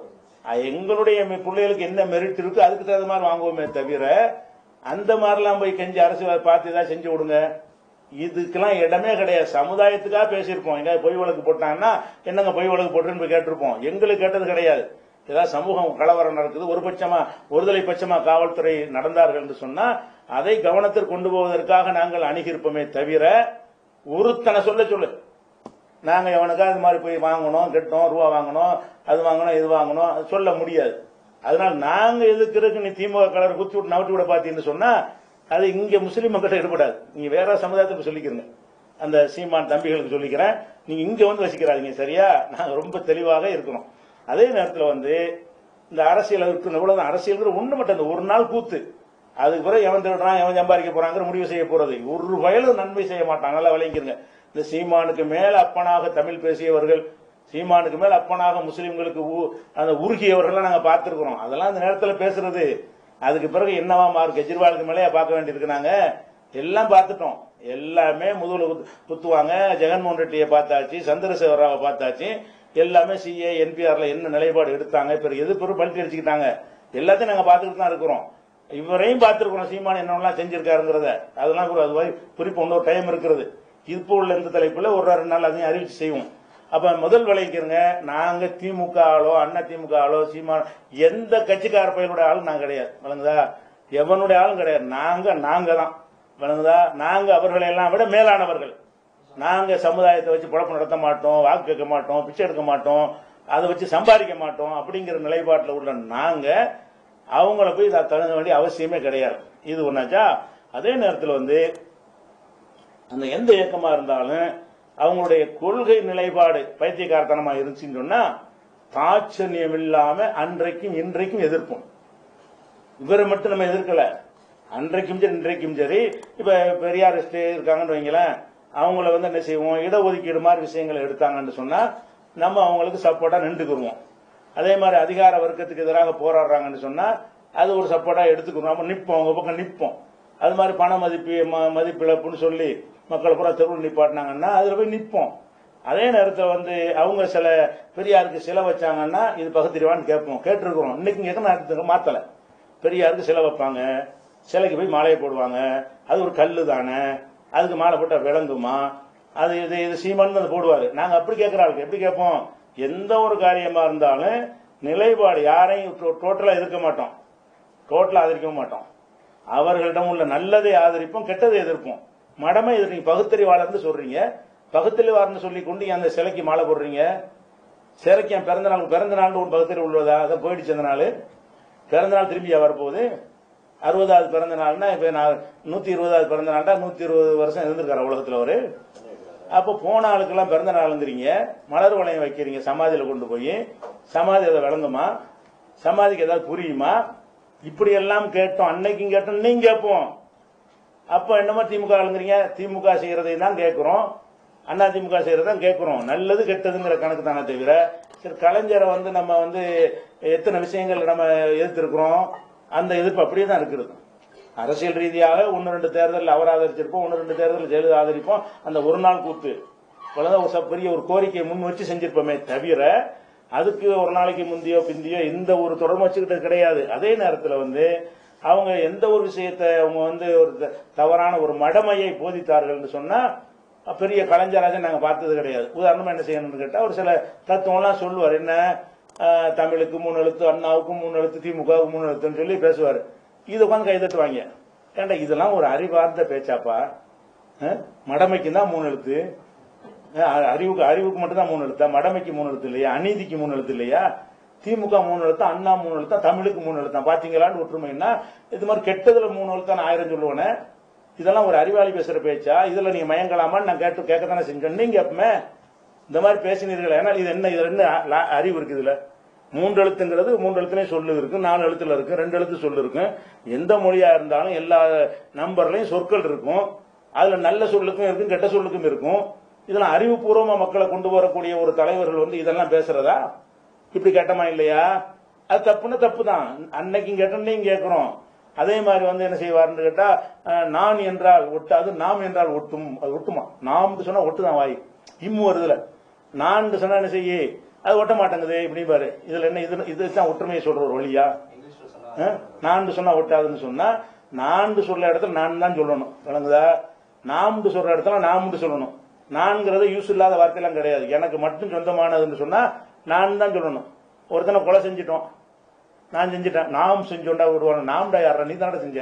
அஹ், எங்களுடைய மி- பிள்ளைகளுக்கு என்ன மெரிட் இருக்கு அதுக்கு தகுந்த மாதிரி வாங்குவோமே தவிர அந்த மாதிரிலாம் போய் கெஞ்சி அரசு பார்த்து ஏதாவது செஞ்சு விடுங்க இதுக்கெல்லாம் இடமே கிடையாது சமுதாயத்துக்காக பேசியிருப்போம் எங்க பொய் வழக்கு போட்டாங்கன்னா என்னங்க பொய் வழக்கு போட்டுன்னு போய் கேட்டிருப்போம் எங்களுக்கு கேட்டது கிடையாது ஏதாவது சமூகம் கலவரம் நடக்குது ஒரு பட்சமா ஒருதலை பட்சமா காவல்துறை நடந்தார்கள் என்று சொன்னா அதை கவனத்தில் கொண்டு போவதற்காக நாங்கள் அணுகியிருப்போமே தவிர ஒருத்தனை சொல்ல சொல்லு நாங்க எவனுக்கா இது மாதிரி போய் வாங்கணும் கெட்டோம் ரூபா வாங்கணும் அது வாங்கணும் இது வாங்கணும் அது சொல்ல முடியாது அதனால நாங்க எதுக்குறதுக்கு நீ திமுக கலர் குத்தி விட்டு நவட்டி விட பாத்தீங்கன்னு சொன்னா அது இங்க முஸ்லீம் மக்கள்கிட்ட ஈடுபடாது நீங்க வேற சமுதாயத்துக்கு சொல்லிக்கிறீங்க அந்த சீமான் தம்பிகளுக்கு சொல்லிக்கிறேன் நீங்க இங்க வந்து வசிக்கிறாதீங்க சரியா நாங்க ரொம்ப தெளிவாக இருக்கிறோம் அதே நேரத்தில் வந்து இந்த அரசியல் இருக்கு இவ்வளவுதான் அரசியல் ஒண்ணு மட்டும் இந்த ஒரு நாள் கூத்து அதுக்கு பிறகு எவன் திருடுறான் எவன் சம்பாதிக்க போறாங்கிற முடிவு செய்ய போறது ஒரு வயலும் நன்மை செய்ய மாட்டான் நல்லா விளங்கிருங்க இந்த சீமானுக்கு மேல அப்பனாக தமிழ் பேசியவர்கள் சீமானுக்கு மேல அப்பனாக முஸ்லிம்களுக்கு ஊ- அந்த உருகியவர்கள் நாங்க பார்த்திருக்கிறோம் அதெல்லாம் இந்த நேரத்துல பேசுறது அதுக்கு பிறகு என்னவா மாறு கெஜ்ரிவாலுக்கு மேலேயே பார்க்க வேண்டியிருக்கு நாங்க எல்லாம் பார்த்துட்டோம் எல்லாமே முதுகுல குத்து- குத்துவாங்க ஜெகன்மோகன் ரெட்டியை பார்த்தாச்சு சந்திரசேகர ராவை பார்த்தாச்சு எல்லாமே சிஏ என்பிஆர்ல என்ன நிலைப்பாடு எடுத்தாங்க இப்ப எது பெரும் பல்ட்டி அடிச்சுக்கிட்டாங்க எல்லாத்தையும் நாங்க பார்த்துக்கிட்டு தான் இருக்கிறோம் இவரையும் பார்த்திருக்கிறோம் சீமான் என்னெல்லாம் செஞ்சிருக்காருங்கிறத அதெல்லாம் ஒரு அது மாதிரி குறிப்பு இன்னொரு டைம் இருக்கிறது இப்போ உள்ள இந்த தலைப்புல ஒரு ரெண்டு நாள் அதையும் அறிவிச்சு செய்வோம் அப்ப முதல் விளைக்கிறங்க நாங்க திமுக ஆளோ அண்ணா திமுக ஆளோ சீமான் எந்த கட்சிக்கார பையனுடைய ஆளும் நாங்க கிடையாது விளங்குதா எவனுடைய ஆளும் கிடையாது நாங்க நாங்க தான் விளங்குதா நாங்க அவர்களை எல்லாம் விட மேலானவர்கள் நாங்க சமுதாயத்தை வச்சு குழப்பம் நடத்த மாட்டோம் வாக்கு கேட்க மாட்டோம் பிச்சை எடுக்க மாட்டோம் அதை வச்சு சம்பாதிக்க மாட்டோம் அப்படிங்கிற நிலைப்பாட்டில் உள்ள நாங்க அவங்கள போய் இதை தழுங்க வேண்டிய அவசியமே கிடையாது இது ஒன்னாச்சா அதே நேரத்தில் வந்து அந்த எந்த இயக்கமா இருந்தாலும் அவங்களுடைய கொள்கை நிலைப்பாடு பைத்தியக்காரத்தனமா இருந்துச்சுன்னு சொன்னா தாட்சண்யம் இல்லாம அன்றைக்கும் இன்றைக்கும் எதிர்ப்போம் இவரை மட்டும் நம்ம எதிர்க்கல அன்றைக்கும் சரி இன்றைக்கும் சரி இப்ப பெரியாரிஸ்ட் இருக்காங்கன்னு வைங்களேன் அவங்கள வந்து என்ன செய்வோம் இடஒதுக்கீடு மாதிரி விஷயங்களை எடுத்தாங்கன்னு சொன்னா நம்ம அவங்களுக்கு சப்போர்ட்டா நின்றுக்குருவோம் அதே மாதிரி அதிகார வர்க்கத்துக்கு எதிராக போராடுறாங்கன்னு சொன்னா அது ஒரு சப்போர்ட்டா எடுத்துக்கிறோம் நம்ம நிப்போம் அவங்க பக்கம் நிப்போம் அது மாதிரி பண மதிப்பு ம- மதிப்பிழப்புன்னு சொல்லி மக்களை பூரா தெருவில் நிப்பாட்டினாங்கன்னா அதுல போய் நிப்போம் அதே நேரத்தில் வந்து அவங்க சில பெரியாருக்கு சிலை வச்சாங்கன்னா இது பகுத்தறிவான்னு கேட்போம் கேட்டிருக்கிறோம் இன்னைக்கு கேட்க மாத்தல பெரியாருக்கு சிலை வைப்பாங்க சிலைக்கு போய் மாலையை போடுவாங்க அது ஒரு கல்லு தானே அதுக்கு மாலை போட்டா விளங்குமா அது இது இது சீமான் அது போடுவாரு நாங்க அப்படி கேட்கிற ஆளுக்கு எப்படி கேட்போம் எந்த ஒரு காரியமா இருந்தாலும் நிலைப்பாடு யாரையும் டோட்டலா எதிர்க்க மாட்டோம் டோட்டலா ஆதரிக்க மாட்டோம் அவர்களிடம் உள்ள நல்லதை ஆதரிப்போம் கெட்டதை எதிர்ப்போம் மடமை எதிர் நீங்க பகுத்தறிவாளர்னு சொல்றீங்க பகுத்தறிவாளர்னு சொல்லி கொண்டு ஏன் அந்த சிலைக்கு மாலை போடுறீங்க சிலைக்கு என் பிறந்த நாள் பிறந்த நாள் ஒரு பகுத்தறிவு உள்ளதா அதை போயிடுச்சு அந்த நாள் பிறந்த நாள் திரும்பியா வரப்போகுது அறுபதாவது பிறந்த நாள்னா இப்ப நான் நூத்தி இருபதாவது பிறந்த நாள்டா நூத்தி இருபது வருஷம் இருந்திருக்காரு உலகத்துல அவரு அப்ப போன ஆளுக்கெல்லாம் பிறந்த நாளுங்கிறீங்க மலர் வளையம் வைக்கிறீங்க சமாதியில கொண்டு போய் சமாதி அதை விளங்குமா சமாதிக்கு ஏதாவது புரியுமா இப்படி எல்லாம் கேட்டோம் அன்னைக்கும் கேட்டோம் நீங்க கேட்போம் அப்ப என்னமோ திமுக ஆளுங்கிறீங்க திமுக செய்யறதை தான் கேட்கிறோம் அண்ணா திமுக செய்யறதை தான் கேட்கிறோம் நல்லது கெட்டதுங்கிற கணக்கு தானே தவிர சரி கலைஞரை வந்து நம்ம வந்து எத்தனை விஷயங்கள் நம்ம எதிர்த்திருக்கிறோம் அந்த எதிர்ப்பு அப்படியே தான் இருக்கிறது அரசியல் ரீதியாக ஒன்னு ரெண்டு தேர்தல் அவர் ஆதரிச்சிருப்போம் ஒன்னு ரெண்டு தேர்தல் ஜெயலலிதா ஆதரிப்போம் அந்த ஒரு நாள் கூத்து இவ்வளவுதான் ஒரு ச- பெரிய ஒரு கோரிக்கையை முன் வச்சு செஞ்சிருப்போமே தவிர அதுக்கு ஒரு நாளைக்கு முந்தியோ பிந்தியோ இந்த ஒரு தொடர்பு வச்சுக்கிட்டது கிடையாது அதே நேரத்தில் வந்து அவங்க எந்த ஒரு விஷயத்தை அவங்க வந்து ஒரு த- தவறான ஒரு மடமையை போதித்தார்கள்னு சொன்னா பெரிய கலைஞராஜன் நாங்க பார்த்தது கிடையாது உதாரணமா என்ன செய்யணும்னு கேட்டா ஒரு சில தத்துவம்லாம் சொல்லுவார் என்ன ஆஹ், தமிழுக்கு மூணு எழுத்து அண்ணாவுக்கு மூணு எழுத்து திமுகவுக்கு மூணு எழுத்துன்னு சொல்லி பேசுவார் இது உட்காந்து கைதட்டுவாங்க ஏன்டா இதெல்லாம் ஒரு அறிவார்ந்த பேச்சாப்பா அஹ், மடமைக்கு தான் மூணு எழுத்து அஹ், அறிவுக்கு அறிவுக்கு மட்டும் தான் மூணு எழுத்தா மடமைக்கு மூணு எழுத்து இல்லையா அநீதிக்கு மூணு எழுத்து இல்லையா திமுக மூணு எழுத்தா அண்ணா மூணு எழுத்தா தமிழுக்கு மூணு எழுத்தா பாத்தீங்களான்னு ஒற்றுமைன்னா இது மாதிரி கெட்டதுல மூணு எழுத்தா நான் ஆயிரம் சொல்லுவேனே இதெல்லாம் ஒரு அறிவாளி பேசுற பேச்சா இதுல நீங்க மயங்கலாமான்னு நான் கேட்டு கேட்கத்தானே செஞ்சேன் நீங்க எப்பவுமே இந்த மாதிரி பேசினீர்கள் ஏன்னா இது என்ன இது என்ன லா- அறிவு இருக்கு இதுல மூன்று எழுத்துங்கிறது மூன்று எழுத்துலயும் சொல்லு இருக்கு நாலு எழுத்துல இருக்கு ரெண்டு எழுத்து சொல்லு இருக்கு எந்த மொழியா இருந்தாலும் எல்லா நம்பர்லயும் சொற்கள் இருக்கும் அதுல நல்ல சொல்லுக்கும் இருக்கும் கெட்ட சொல்லுக்கும் இருக்கும் இதெல்லாம் அறிவுபூர்வமா மக்களை கொண்டு வரக்கூடிய ஒரு தலைவர்கள் வந்து இதெல்லாம் பேசுறதா இப்படி கேட்டமா இல்லையா அது தப்புன்னா தப்பு தான் அன்னைக்கும் கேட்டோம் நீங்க கேட்கிறோம் அதே மாதிரி வந்து என்ன செய்வார்னு கேட்டா அஹ், நான் என்றால் ஒட்டாது நாம் என்றால் ஒட்டும் அது ஒட்டுமா நாம் சொன்னா ஒட்டுதான் வாய் இம்மு வருதுல நான் சொன்னா என்ன செய்ய அது ஒட்ட மாட்டேங்குது இப்படி பாரு இதுல என்ன இது இதுதான் ஒற்றுமையை சொல்ற ஒரு வழியா இங்கிலீஷ்ல சொன்னா அஹ்? நான்கு சொன்னா ஒட்டாதுன்னு சொன்னா நான்கு சொல்ற இடத்துல நான் தான் சொல்லணும் விளங்குதா நாம்னு சொல்ற இடத்துல நாம்னு சொல்லணும் நான்கிறது யூஸ் இல்லாத வார்த்தையெல்லாம் கிடையாது எனக்கு மட்டும் சொந்தமானதுன்னு சொன்னா நான் தான் சொல்லணும் ஒருத்தனை கொலை செஞ்சிட்டோம் நான் செஞ்சுட்டேன் நாம் செஞ்சோண்டா விடுவாங்க நாம்டா யாரா நீ தானே செஞ்ச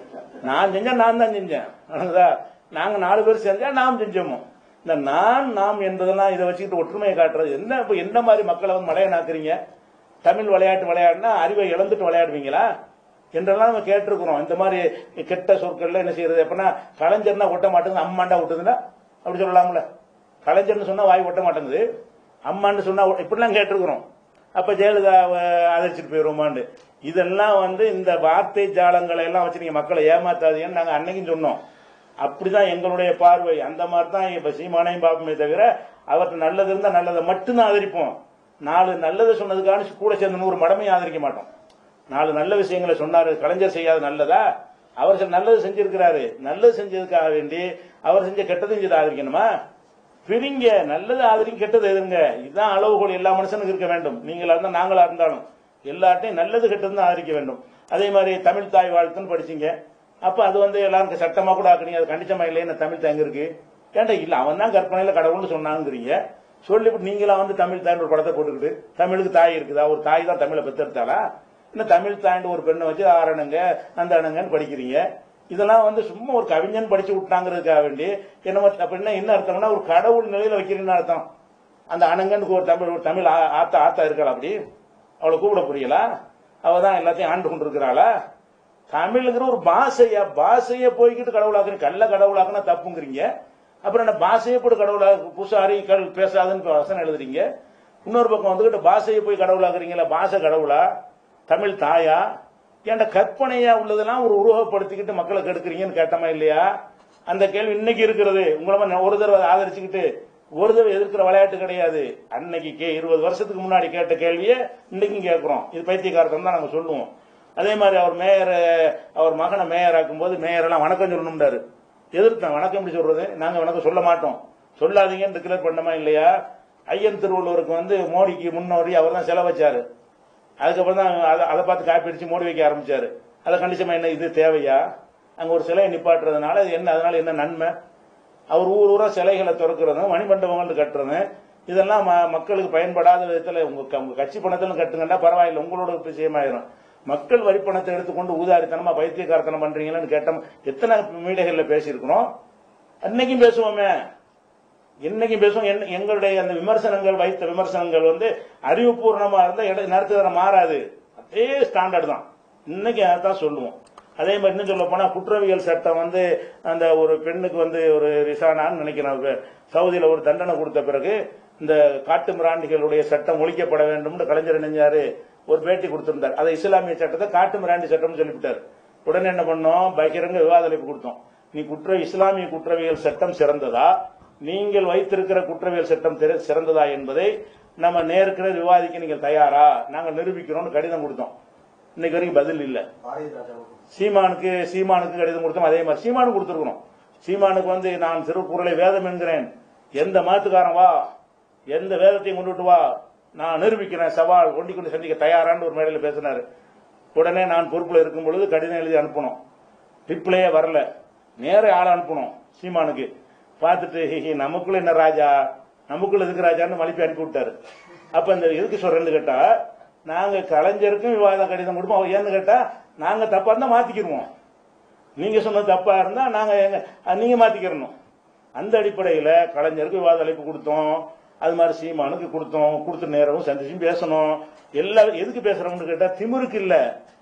நான் செஞ்சேன் நான் தான் செஞ்சேன் விளங்குதா நாங்க நாலு பேர் செஞ்சா நாம் செஞ்சோமோ இந்த நான் நாம் என்பதெல்லாம் இதை வச்சுக்கிட்டு ஒற்றுமையை காட்டுறது என்ன இப்ப என்ன மாதிரி மக்களை வந்து மலையனாக்குறீங்க தமிழ் விளையாட்டு விளையாடினா அறிவை இழந்துட்டு விளையாடுவீங்களா என்றெல்லாம் நம்ம கேட்டிருக்கிறோம் இந்த மாதிரி கெட்ட சொற்கள்ல என்ன செய்யறது எப்படின்னா கலைஞர்னா ஒட்ட மாட்டேங்குது அம்மாண்டா ஒட்டுதுன்னா அப்படி சொல்லலாம்ல கலைஞர்னு சொன்னா வாய் ஒட்ட மாட்டேங்குது அம்மான்னு சொன்னா ஒ- இப்படிலாம் கேட்டிருக்கிறோம் அப்ப ஜெயலலிதா ஆதரிச்சுட்டு போயிருவோமாண்டு இதெல்லாம் வந்து இந்த வார்த்தை ஜாலங்களை எல்லாம் வச்சு நீங்க மக்களை ஏமாத்தாதீங்கன்னு நாங்க அன்னைக்கும் சொன்னோம் அப்படிதான் எங்களுடைய பார்வை அந்த மாதிரி தான் இப்ப சீமானையும் பார்ப்போமே தவிர அவர்கிட்ட நல்லது இருந்தா நல்லதை மட்டும்தான் ஆதரிப்போம் நாலு நல்லது சொன்னதுக்கான கூட சேர்ந்து நூறு மடமையும் ஆதரிக்க மாட்டோம் நாலு நல்ல விஷயங்களை சொன்னாரு கலைஞர் செய்யாத நல்லதா அவர் செ- நல்லது செஞ்சிருக்கிறாரு நல்லது செஞ்சதுக்காக வேண்டி அவர் செஞ்ச கெட்டதையும் செய்து ஆதரிக்கணுமா பிரிங்க நல்லது ஆதரிங்க கெட்டது எதுங்க இதுதான் அளவுகோல் எல்லா மனுஷனுக்கும் இருக்க வேண்டும் நீங்களா இருந்தா நாங்களா இருந்தாலும் எல்லார்ட்டையும் நல்லது கெட்டது தான் ஆதரிக்க வேண்டும் அதே மாதிரி தமிழ் தாய் வாழ்த்துன்னு படிச்சீங்க அப்ப அது வந்து எல்லாருக்கும் சட்டமா கூட ஆக்குனீங்க அது கண்டிச்சமா இல்லையே தமிழ் தாய் எங்க இருக்கு ஏன்டா இல்ல அவன் தான் கற்பனையில கடவுள்னு சொன்னாங்கிறீங்க சொல்லிவிட்டு நீங்களா வந்து தமிழ் தாய்னு ஒரு படத்தை போட்டுக்கிட்டு தமிழுக்கு தாய் இருக்குதா ஒரு தாய் தான் தமிழை பெத்தெடுத்தாளா இன்னும் தமிழ் தாய்னு ஒரு பெண்ணை வச்சு ஆரணங்க அந்த அணங்கன்னு படிக்கிறீங்க இதெல்லாம் வந்து சும்மா ஒரு கவிஞன் படிச்சு விட்டாங்கிறதுக்காக வேண்டி என்ன அப்படின்னா என்ன அர்த்தம்னா ஒரு கடவுள் நிலையில வைக்கிறீங்கன்னு அர்த்தம் அந்த அணங்கனுக்கு ஒரு தமிழ் ஒரு தமிழ் ஆ- ஆத்தா ஆத்தா இருக்காளா அப்படி அவளை கூப்பிட புரியலா அவ தான் எல்லாத்தையும் ஆண்டு கொண்டிருக்கிறாளா தமிழ்ங்கிற ஒரு பாஷையா பாஷைய போய்கிட்டு கடவுளாக்குறீங்க கள்ள கடவுளாக்குனா தப்புங்கிறீங்க அப்புறம் என்ன பாஷையை போட்டு கடவுளா பூசாரி கல் பேசாதுன்னு வசனம் எழுதுறீங்க இன்னொரு பக்கம் வந்துகிட்டு பாஷையை போய் கடவுளாக்குறீங்களா பாஷை கடவுளா தமிழ் தாயா ஏன்டா கற்பனையா உள்ளதெல்லாம் ஒரு உருவப்படுத்திக்கிட்டு மக்களை கெடுக்குறீங்கன்னு கேட்டமா இல்லையா அந்த கேள்வி இன்னைக்கு இருக்கிறது உங்களை மாதிரி ஒரு தடவை ஆதரிச்சுக்கிட்டு ஒரு தடவை எதிர்க்கிற விளையாட்டு கிடையாது அன்னைக்கு கே இருபது வருஷத்துக்கு முன்னாடி கேட்ட கேள்வியே இன்னைக்கும் கேட்கிறோம் இது பைத்தியக்காரத்தம் தான் நாங்க சொல்லுவோம் அதே மாதிரி அவர் மேயர் அவர் மகனை மேயர் ஆக்கும்போது மேயர் எல்லாம் வணக்கம் சொல்லணும்டாரு எதிர்த்தேன் வணக்கம் எப்படி சொல்றது நாங்க வணக்கம் சொல்ல மாட்டோம் சொல்லாதீங்கன்னு டிக்ளேர் பண்ணமா இல்லையா ஐயன் திருவள்ளுவருக்கு வந்து மோடிக்கு முன்னோடி அவர் தான் செலவச்சாரு அதுக்கப்புறம் தான் அதை- அதை பார்த்து காப்பி அடிச்சு மூடி வைக்க ஆரம்பிச்சாரு அதை கண்டிச்சமா என்ன இது தேவையா அங்க ஒரு சிலையை நிப்பாட்டுறதுனால அது என்ன அதனால என்ன நன்மை அவர் ஊர் ஊரா சிலைகளை திறக்கிறதும் மணிமண்டபங்கள் கட்டுறதும் இதெல்லாம் ம- மக்களுக்கு பயன்படாத விதத்துல உங்க க- உங்க கட்சி பணத்துல கட்டுங்கன்னா பரவாயில்லை உங்களோட விஷயமாயிரும் மக்கள் வரி பணத்தை எடுத்துக்கொண்டு ஊதாரித்தனமா பைத்தியக்காரத்தனம் பண்றீங்களான்னு கேட்டோம் எத்தனை மீடியாக்கள்ல பேசியிருக்கிறோம் அன்னைக்கும் பேசுவோமே என்னைக்கும் பேசுவோம் என்ன- எங்களுடைய அந்த விமர்சனங்கள் வைத்த விமர்சனங்கள் வந்து அறிவுபூர்ணமா இருந்தா இட நடத்துகிற மாறாது அதே ஸ்டாண்டர்ட் தான் இன்னைக்கு அதான் சொல்லுவோம் அதே மாதிரி இன்னும் சொல்ல போனா குற்றவியல் சட்டம் வந்து அந்த ஒரு பெண்ணுக்கு வந்து ஒரு ரிசானான்னு நினைக்கிறேன் அது சவுதியில ஒரு தண்டனை கொடுத்த பிறகு இந்த காட்டு மிராண்டிகளுடைய சட்டம் ஒழிக்கப்பட வேண்டும்னு கலைஞர் நினைஞ்சாரு ஒரு பேட்டி கொடுத்திருந்தார் அதை இஸ்லாமிய சட்டத்தை காட்டு மிராண்டி சட்டம்னு சொல்லிவிட்டார் உடனே என்ன பண்ணோம் பகிரங்க விவாத அளிப்பு கொடுத்தோம் நீ குற்ற இஸ்லாமிய குற்றவியல் சட்டம் சிறந்ததா நீங்கள் வைத்திருக்கிற குற்றவியல் சட்டம் திற- சிறந்ததா என்பதை நம்ம நேருக்கு நேர் விவாதிக்க நீங்கள் தயாரா நாங்கள் நிரூபிக்கிறோம்னு கடிதம் கொடுத்தோம் இன்னைக்கு வரைக்கும் பதில் இல்ல பாரதி ராஜாவுக்கு சீமானுக்கு சீமானுக்கு கடிதம் கொடுத்தோம் அதே மாதிரி சீமானு கொடுத்துருக்கணும் சீமானுக்கு வந்து நான் திருக்குறளை வேதம் என்கிறேன் எந்த மாத்துக்காரன் வா எந்த வேதத்தையும் கொண்டுட்டு வா நான் நிரூபிக்கிறேன் சவால் கொண்டு கொண்டு சந்திக்க தயாரான்னு ஒரு மேடையில் பேசினாரு உடனே நான் பொறுப்புல இருக்கும் பொழுது கடிதம் எழுதி அனுப்பணும் ரிப்ளையே வரல நேர ஆள் அனுப்பணும் சீமானுக்கு பார்த்துட்டு "ஹி, ஹி, நமக்குள்ள என்ன ராஜா நமக்குள்ள எதுக்கு ராஜான்னு மலிப்பி அனுப்பி விட்டாரு அப்ப இந்த எதுக்கு சொல்றேன்னு கேட்டா நாங்க கலைஞருக்கும் விவாத கடிதம் கொடுப்போம் அவர் ஏன்னு கேட்டா நாங்க தப்பா இருந்தா மாத்திக்கிருவோம் நீங்க சொன்னது தப்பா இருந்தா நாங்க எங்க- அஹ் நீங்க மாத்திக்கிறணும் அந்த அடிப்படையில கலைஞருக்கு விவாத அழைப்பு கொடுத்தோம் அது மாதிரி சீமானுக்கு கொடுத்தோம் கொடுத்த நேரமும் சந்திச்சும் பேசணும் எல்லாரும் எதுக்கு பேசுறோம்னு கேட்டா திமிருக்கு இல்ல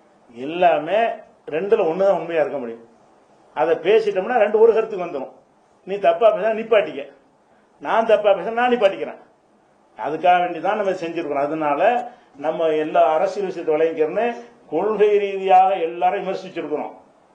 எல்லாமே ரெண்டுல ஒண்ணுதான் உண்மையா இருக்க முடியும் அதை பேசிட்டோம்னா ரெண்டு ஒரு கருத்துக்கு வந்துடும் நீ தப்பா பேச நிப்பாட்டிக்க நான் தப்பா பேச நான் நிப்பாட்டிக்கிறேன் அதுக்காக வேண்டி தான் நம்ம செஞ்சிருக்கிறோம் அதனால நம்ம எல்லா அரசியல் விஷயத்தை விளைவிக்கிறோன்னு கொள்கை ரீதியாக எல்லாரும் விமர்சிச்சிருக்கிறோம்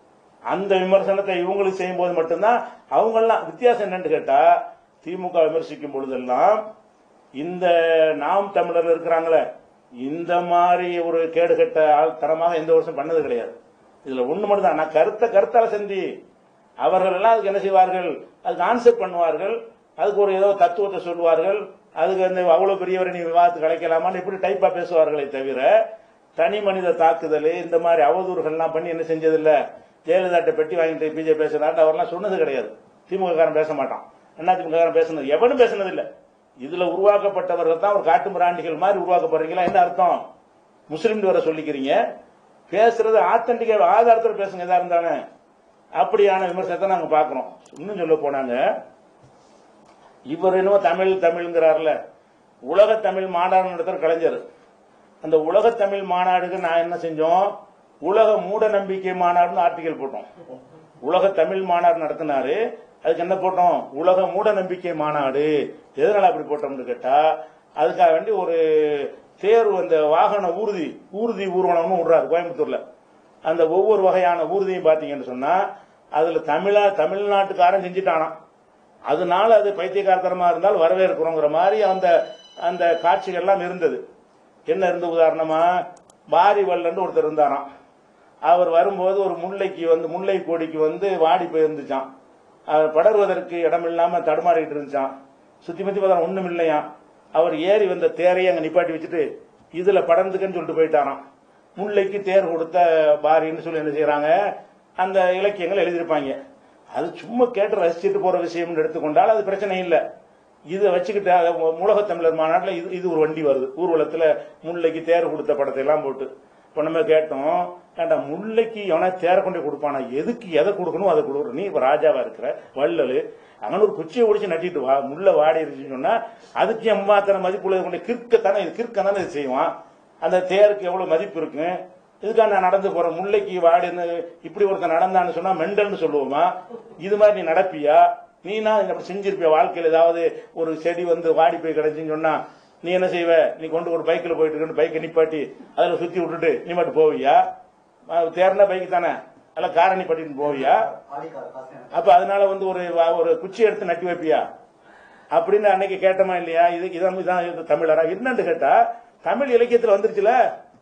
அந்த விமர்சனத்தை இவங்களுக்கு செய்யும் போது மட்டும்தான் அவங்கெல்லாம் வித்தியாசம் என்னன்னு கேட்டா திமுக விமர்சிக்கும் பொழுதெல்லாம் இந்த நாம் தமிழர் இருக்கிறாங்களே இந்த மாதிரி ஒரு கேடுகட்ட ஆள் தரமாக எந்த வருஷம் பண்ணது கிடையாது இதுல ஒண்ணு மட்டும் தான் நான் கருத்தை கருத்தால செந்தி அவர்கள் எல்லாம் அதுக்கு என்ன செய்வார்கள் அதுக்கு ஆன்சர் பண்ணுவார்கள் அதுக்கு ஒரு ஏதோ தத்துவத்தை சொல்லுவார்கள் அதுக்கு வந்து அவ்வளவு பெரியவரை நீ விவாதத்துக்கு அழைக்கலாமான்னு இப்படி டைப்பா பேசுவார்களே தவிர தனி மனித தாக்குதல் இந்த மாதிரி அவதூறுகள்லாம் பண்ணி என்ன செஞ்சதில்ல ஜெயலலிதாட்ட பெட்டி வாங்கிட்டு பிஜே பேசுறாரு அவர்லாம் சொன்னது கிடையாது திமுக காரன் பேச மாட்டான் அண்ணா திமுக காரன் பேசுனது எவனும் பேசுனது இல்ல இதுல உருவாக்கப்பட்டவர்கள் தான் ஒரு காட்டு மிராண்டிகள் மாதிரி உருவாக்கப்படுறீங்களா என்ன அர்த்தம் முஸ்லீம் வர சொல்லிக்கிறீங்க பேசுறது ஆத்தன்டிக்க ஆதாரத்துல பேசுங்க எதா இருந்தானே அப்படியான விமர்சனத்தை நாங்க பாக்குறோம் இன்னும் சொல்ல போனாங்க இவர் என்னவோ தமிழ் தமிழ்ங்கிறார்ல உலக தமிழ் மாநாடு நடத்துற கலைஞர் அந்த உலக தமிழ் மாநாடுக்கு நான் என்ன செஞ்சோம் உலக மூட நம்பிக்கை மாநாடுன்னு ஆர்டிகல் போட்டோம் உலக தமிழ் மாநாடு நடத்தினாரு அதுக்கு என்ன போட்டோம் உலக மூட நம்பிக்கை மாநாடு எதனால அப்படி போட்டோம்னு கேட்டா அதுக்காக வேண்டி ஒரு தேர்வு அந்த வாகன ஊர்தி ஊர்தி ஊர்வலம்னு விடுறாரு கோயம்புத்தூர்ல அந்த ஒவ்வொரு வகையான ஊர்தியும் பாத்தீங்கன்னு சொன்னா அதுல தமிழா தமிழ்நாட்டுக்காரன் செஞ்சுட்டானாம் அதனால அது பைத்தியகாரத்தனமா இருந்தால் வரவேற்கிறோங்கிற மாதிரி அந்த அந்த காட்சிகள்லாம் இருந்தது என்ன இருந்த உதாரணமா பாரி வல்லன்னு ஒருத்தர் இருந்தாராம் அவர் வரும்போது ஒரு முல்லைக்கு வந்து முல்லை கொடிக்கு வந்து வாடி போயிருந்துச்சான் அவர் படர்வதற்கு இடம் இல்லாம தடுமாறிட்டு இருந்துச்சான் சுத்தி முத்தி பார்த்தா ஒண்ணும் இல்லையா அவர் ஏறி வந்த தேரையை அங்க நிப்பாட்டி வச்சுட்டு இதுல படர்ந்துக்கன்னு சொல்லிட்டு போயிட்டாராம் முல்லைக்கு தேர் கொடுத்த பாரின்னு சொல்லி என்ன செய்யறாங்க அந்த இலக்கியங்கள் எழுதியிருப்பாங்க அது சும்மா கேட்டு ரசிச்சுட்டு போற விஷயம்னு எடுத்துக்கொண்டால் அது பிரச்சனை இல்லை இதை வச்சுக்கிட்டு அத உலக தமிழர் மாநாட்டில் இது இது ஒரு வண்டி வருது ஊர்வலத்துல முல்லைக்கு தேர் கொடுத்த படத்தை எல்லாம் போட்டு இப்ப நம்ம கேட்டோம் ஏண்டா முல்லைக்கு எவனா தேர கொண்டு கொடுப்பானா எதுக்கு எதை கொடுக்கணும் அதை கொடுக்குற நீ இப்ப ராஜாவா இருக்கிற வள்ளலு அவன் ஒரு குச்சியை ஒடிச்சு நட்டிட்டு வா முல்லை வாடி இருந்துச்சுன்னு சொன்னா அதுக்கு எம்மாத்தனை மதிப்புள்ள கொண்டு கிற்கத்தானே இது கிற்க தானே இது செய்வான் அந்த தேருக்கு எவ்வளவு மதிப்பு இருக்கு இதுக்காக நான் நடந்து போறேன் முல்லைக்கு வாடின்னு இப்படி ஒருத்தன் நடந்தான்னு சொன்னா மெண்டல்னு சொல்லுவோமா இது மாதிரி நீ நடப்பியா நீனா அப்படி செஞ்சிருப்பிய வாழ்க்கையில ஏதாவது ஒரு செடி வந்து வாடி போய் கிடைச்சுன்னு சொன்னா நீ என்ன செய்வ நீ கொண்டு ஒரு பைக்ல போயிட்டு இருக்கு பைக்கை நிப்பாட்டி அதுல சுத்தி விட்டுட்டு நீ மட்டும் போவியா அஹ் தேர்னா பைக் தானே அல்ல காரை நிப்பாட்டிட்டு போவியா அப்ப அதனால வந்து ஒரு வா- ஒரு குச்சி எடுத்து நட்டி வைப்பியா அப்படின்னு அன்னைக்கு கேட்டோமா இல்லையா இது இதான் இதான் இது தமிழரா என்னன்னு கேட்டா தமிழ் இலக்கியத்துல வந்துருச்சுல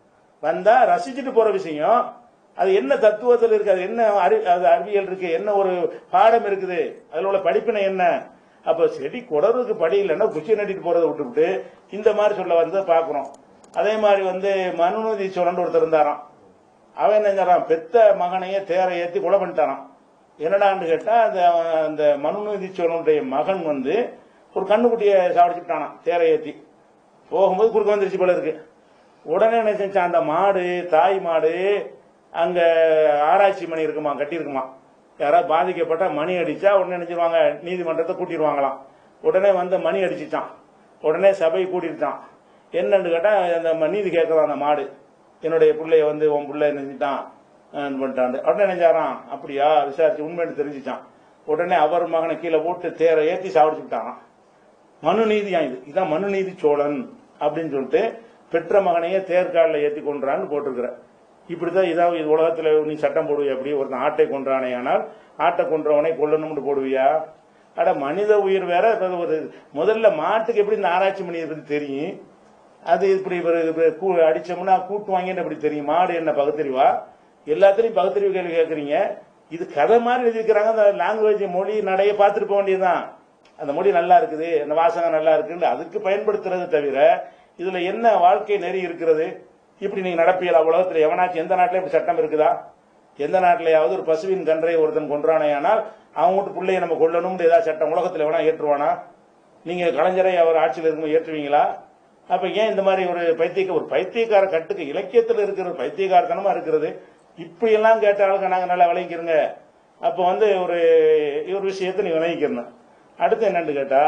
வந்தா ரசிச்சுட்டு போற விஷயம் அது என்ன தத்துவத்தில் இருக்கு அது என்ன அறி- அது அறிவியல் இருக்கு என்ன ஒரு பாடம் இருக்குது அதுல உள்ள படிப்பினை என்ன அப்ப செடி குடருக்கு படி இல்லைன்னா குச்சி நட்டிட்டு போறதை விட்டுவிட்டு இந்த மாதிரி சொல்ல வந்து பாக்குறோம் அதே மாதிரி வந்து மனுநீதி சோழன் ஒருத்தர் இருந்தாராம் அவன் என்ன செஞ்சாராம் பெத்த மகனையே தேரை ஏத்தி கொலை பண்ணிட்டாராம் என்னடான்னு கேட்டா அந்த அந்த மனுநீதி சோழனுடைய மகன் வந்து ஒரு கண்ணுக்குட்டியை சாவடிச்சுட்டானாம் தேரை ஏத்தி போகும்போது குறுக்க வந்துருச்சு போல இருக்கு உடனே என்ன செஞ்சான் அந்த மாடு தாய் மாடு அங்க ஆராய்ச்சி மணி இருக்குமா கட்டியிருக்குமா யாராவது பாதிக்கப்பட்டா மணி அடிச்சா உடனே நினைச்சிருவாங்க நீதிமன்றத்தை கூட்டிடுவாங்களாம் உடனே வந்து மணி அடிச்சுட்டான் உடனே சபை கூட்டிட்டான் என்னன்னு கேட்டா அந்த ம- நீதி கேட்கறான் அந்த மாடு என்னுடைய பிள்ளைய வந்து உன் பிள்ளை நினைச்சிட்டான் பண்ணிட்டான் உடனே நினைச்சாராம் அப்படியா விசாரிச்சு உண்மைன்னு தெரிஞ்சுச்சான் உடனே அவர் மகனை கீழே போட்டு தேரை ஏத்தி சாவடிச்சு விட்டாராம் மனுநீதியா இது இதான் மனுநீதி சோழன் அப்படின்னு சொல்லிட்டு பெற்ற மகனையே தேர்காலில் ஏத்தி கொன்றான்னு போட்டிருக்கிற இப்படிதான் இதான் இது உலகத்துல நீ சட்டம் போடுவியா அப்படி ஒருத்தன் ஆட்டை கொன்றானே ஆனால் ஆட்டை கொன்றவனை கொல்லணும்னு போடுவியா அட மனித உயிர் வேற இப்ப ஒரு முதல்ல மாட்டுக்கு எப்படி இந்த ஆராய்ச்சி மணி பத்தி தெரியும் அது இப்படி இவரு இவரு கூ- அடிச்சோம்னா கூட்டு வாங்கின்னு எப்படி தெரியும் மாடு என்ன பகுத்தறிவா எல்லாத்துலயும் பகுத்தறிவு கேள்வி கேட்கறீங்க இது கதை மாதிரி எழுதிக்கிறாங்க அந்த லாங்குவேஜ் மொழி நடைய பார்த்துட்டு போக வேண்டியதுதான் அந்த மொழி நல்லா இருக்குது அந்த வாசகம் நல்லா இருக்குன்னு அதுக்கு பயன்படுத்துறது தவிர இதுல என்ன வாழ்க்கை நெறி இருக்கிறது இப்படி நீங்க நடப்பியலா உலகத்துல எவனாச்சும் எந்த நாட்டில இப்படி சட்டம் இருக்குதா எந்த நாட்டிலேயாவது ஒரு பசுவின் கன்றை ஒருத்தன் கொன்றானே ஆனால் அவங்க வீட்டு பிள்ளைய நம்ம கொல்லணும்னு ஏதாவது சட்டம் உலகத்துல எவனா ஏற்றுவானா நீங்க கலைஞரை அவர் ஆட்சியில் இருக்கும்போது ஏற்றுவீங்களா அப்ப ஏன் இந்த மாதிரி ஒரு பைத்தியக்க ஒரு பைத்தியக்கார கட்டுக்கு இலக்கியத்தில் இருக்கிற பைத்தியக்காரத்தனமா இருக்கிறது இப்படி எல்லாம் கேட்டாலும் நாங்க நல்லா விளங்கிக்கிறோங்க அப்ப வந்து ஒரு ஒரு விஷயத்தை நீ விளங்கிக்கிறணும் அடுத்து என்னன்னு கேட்டா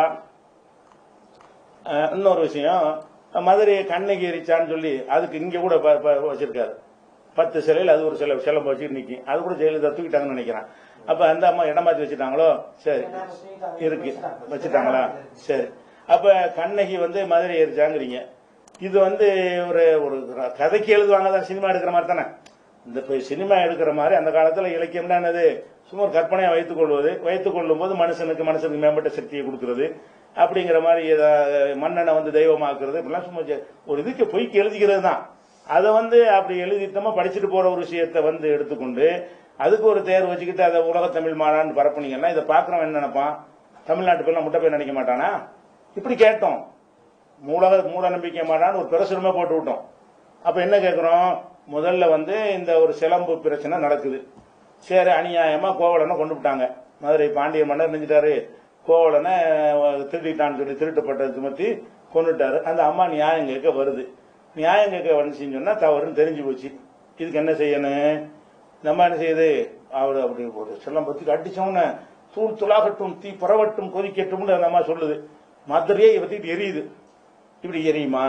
அஹ், இன்னொரு விஷயம் மதுரை கண்ணகி எரிச்சான்னு சொல்லி அதுக்கு இங்க கூட ப- ப- வச்சிருக்காரு பத்து சிலையில் அது ஒரு சிலை சிலம்பு வச்சுட்டு நிக்கும் அது கூட ஜெயலலிதா தூக்கிட்டாங்கன்னு நினைக்கிறேன் அப்ப அந்த அம்மா இடம் மாத்தி வச்சுட்டாங்களோ சரி இருக்கு வச்சுட்டாங்களா சரி அப்ப கண்ணகி வந்து மதுரை எரிச்சாங்கிறீங்க இது வந்து ஒரு ஒரு கதைக்கு எழுதுவாங்க தான் சினிமா எடுக்கிற மாதிரி தானே இந்த இப்ப சினிமா எடுக்கிற மாதிரி அந்த காலத்துல இலக்கியம்னா என்னது சும்மா ஒரு கற்பனையா வைத்துக் கொள்வது வைத்துக் கொள்ளும் போது மனுஷனுக்கு மனுஷனுக்கு மேம்பட்ட சக்தியை கொடுக்கிறது அப்படிங்கிற மாதிரி ஏதா- மன்னனை வந்து தெய்வமாக்குறது இப்படிலாம் சும்மா ஜெ- ஒரு இதுக்கு பொய்க்கு எழுதிக்கிறது தான் அதை வந்து அப்படி எழுதிட்டோமா படிச்சுட்டு போற ஒரு விஷயத்தை வந்து எடுத்துக்கொண்டு அதுக்கு ஒரு தேர்வு வச்சுக்கிட்டு அதை உலக தமிழ் மாநாடு பரப்புனீங்கன்னா இதை பாக்குறவன் என்ன நினைப்பான் தமிழ்நாட்டு பேர்லாம் முட்டை போய் நினைக்க மாட்டானா இப்படி கேட்டோம் மூலக மூட நம்பிக்கை மாடான்னு ஒரு பிரசுரமே போட்டு விட்டோம் அப்ப என்ன கேட்கிறோம் முதல்ல வந்து இந்த ஒரு சிலம்பு பிரச்சனை நடக்குது சரி அநியாயமா கோவலனை கொண்டு விட்டாங்க மதுரை பாண்டிய மன்னர் நினைச்சிட்டாரு கோவலனை அஹ், திருடிட்டான்னு சொல்லி திருட்டுப்பட்டது சுமத்தி கொண்டுட்டாரு அந்த அம்மா நியாயம் கேட்க வருது நியாயம் கேட்க வந்துச்சுன்னு சொன்னா தவறுன்னு தெரிஞ்சு போச்சு இதுக்கு என்ன செய்யணும் நம்ம என்ன செய்யுது அவர் அப்படி ஒரு சிலம்பத்துக்கு அடிச்சவன தூள் துளாகட்டும் தீ பரவட்டும் கொதிக்கட்டும்னு அந்த அம்மா சொல்லுது மதுரையே பத்திட்டு எரியுது இப்படி எரியுமா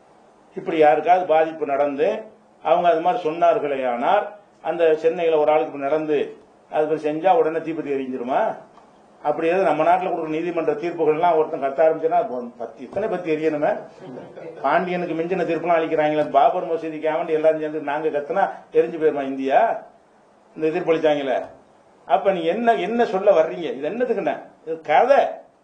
இப்படி யாருக்காவது பாதிப்பு நடந்து அவங்க அது மாதிரி சொன்னார்களே ஆனால் அந்த சென்னையில் ஒரு ஆளுக்கு இப்படி நடந்து அது மாதிரி செஞ்சா உடனே தீப்பத்தி எரிஞ்சிருமா அப்படி எது நம்ம நாட்டில் கொடுக்குற நீதிமன்ற தீர்ப்புகள்லாம் ஒருத்தன் கத்த ஆரம்பிச்சுன்னா அப்போ பத்தி இத்தனை பத்தி எரியணுமே பாண்டியனுக்கு மிஞ்சின தீர்ப்புலாம் அளிக்கிறாங்களே பாபர் மசூதிக்கு ஆவண்டி எல்லாரும் சேர்ந்து நாங்க கத்துனா எரிஞ்சு போயிருமா இந்தியா இந்த தீர்ப்பளிச்சாங்களே அப்ப நீ என்ன என்ன சொல்ல வர்றீங்க இது என்னதுக்குண்ணே இது கதை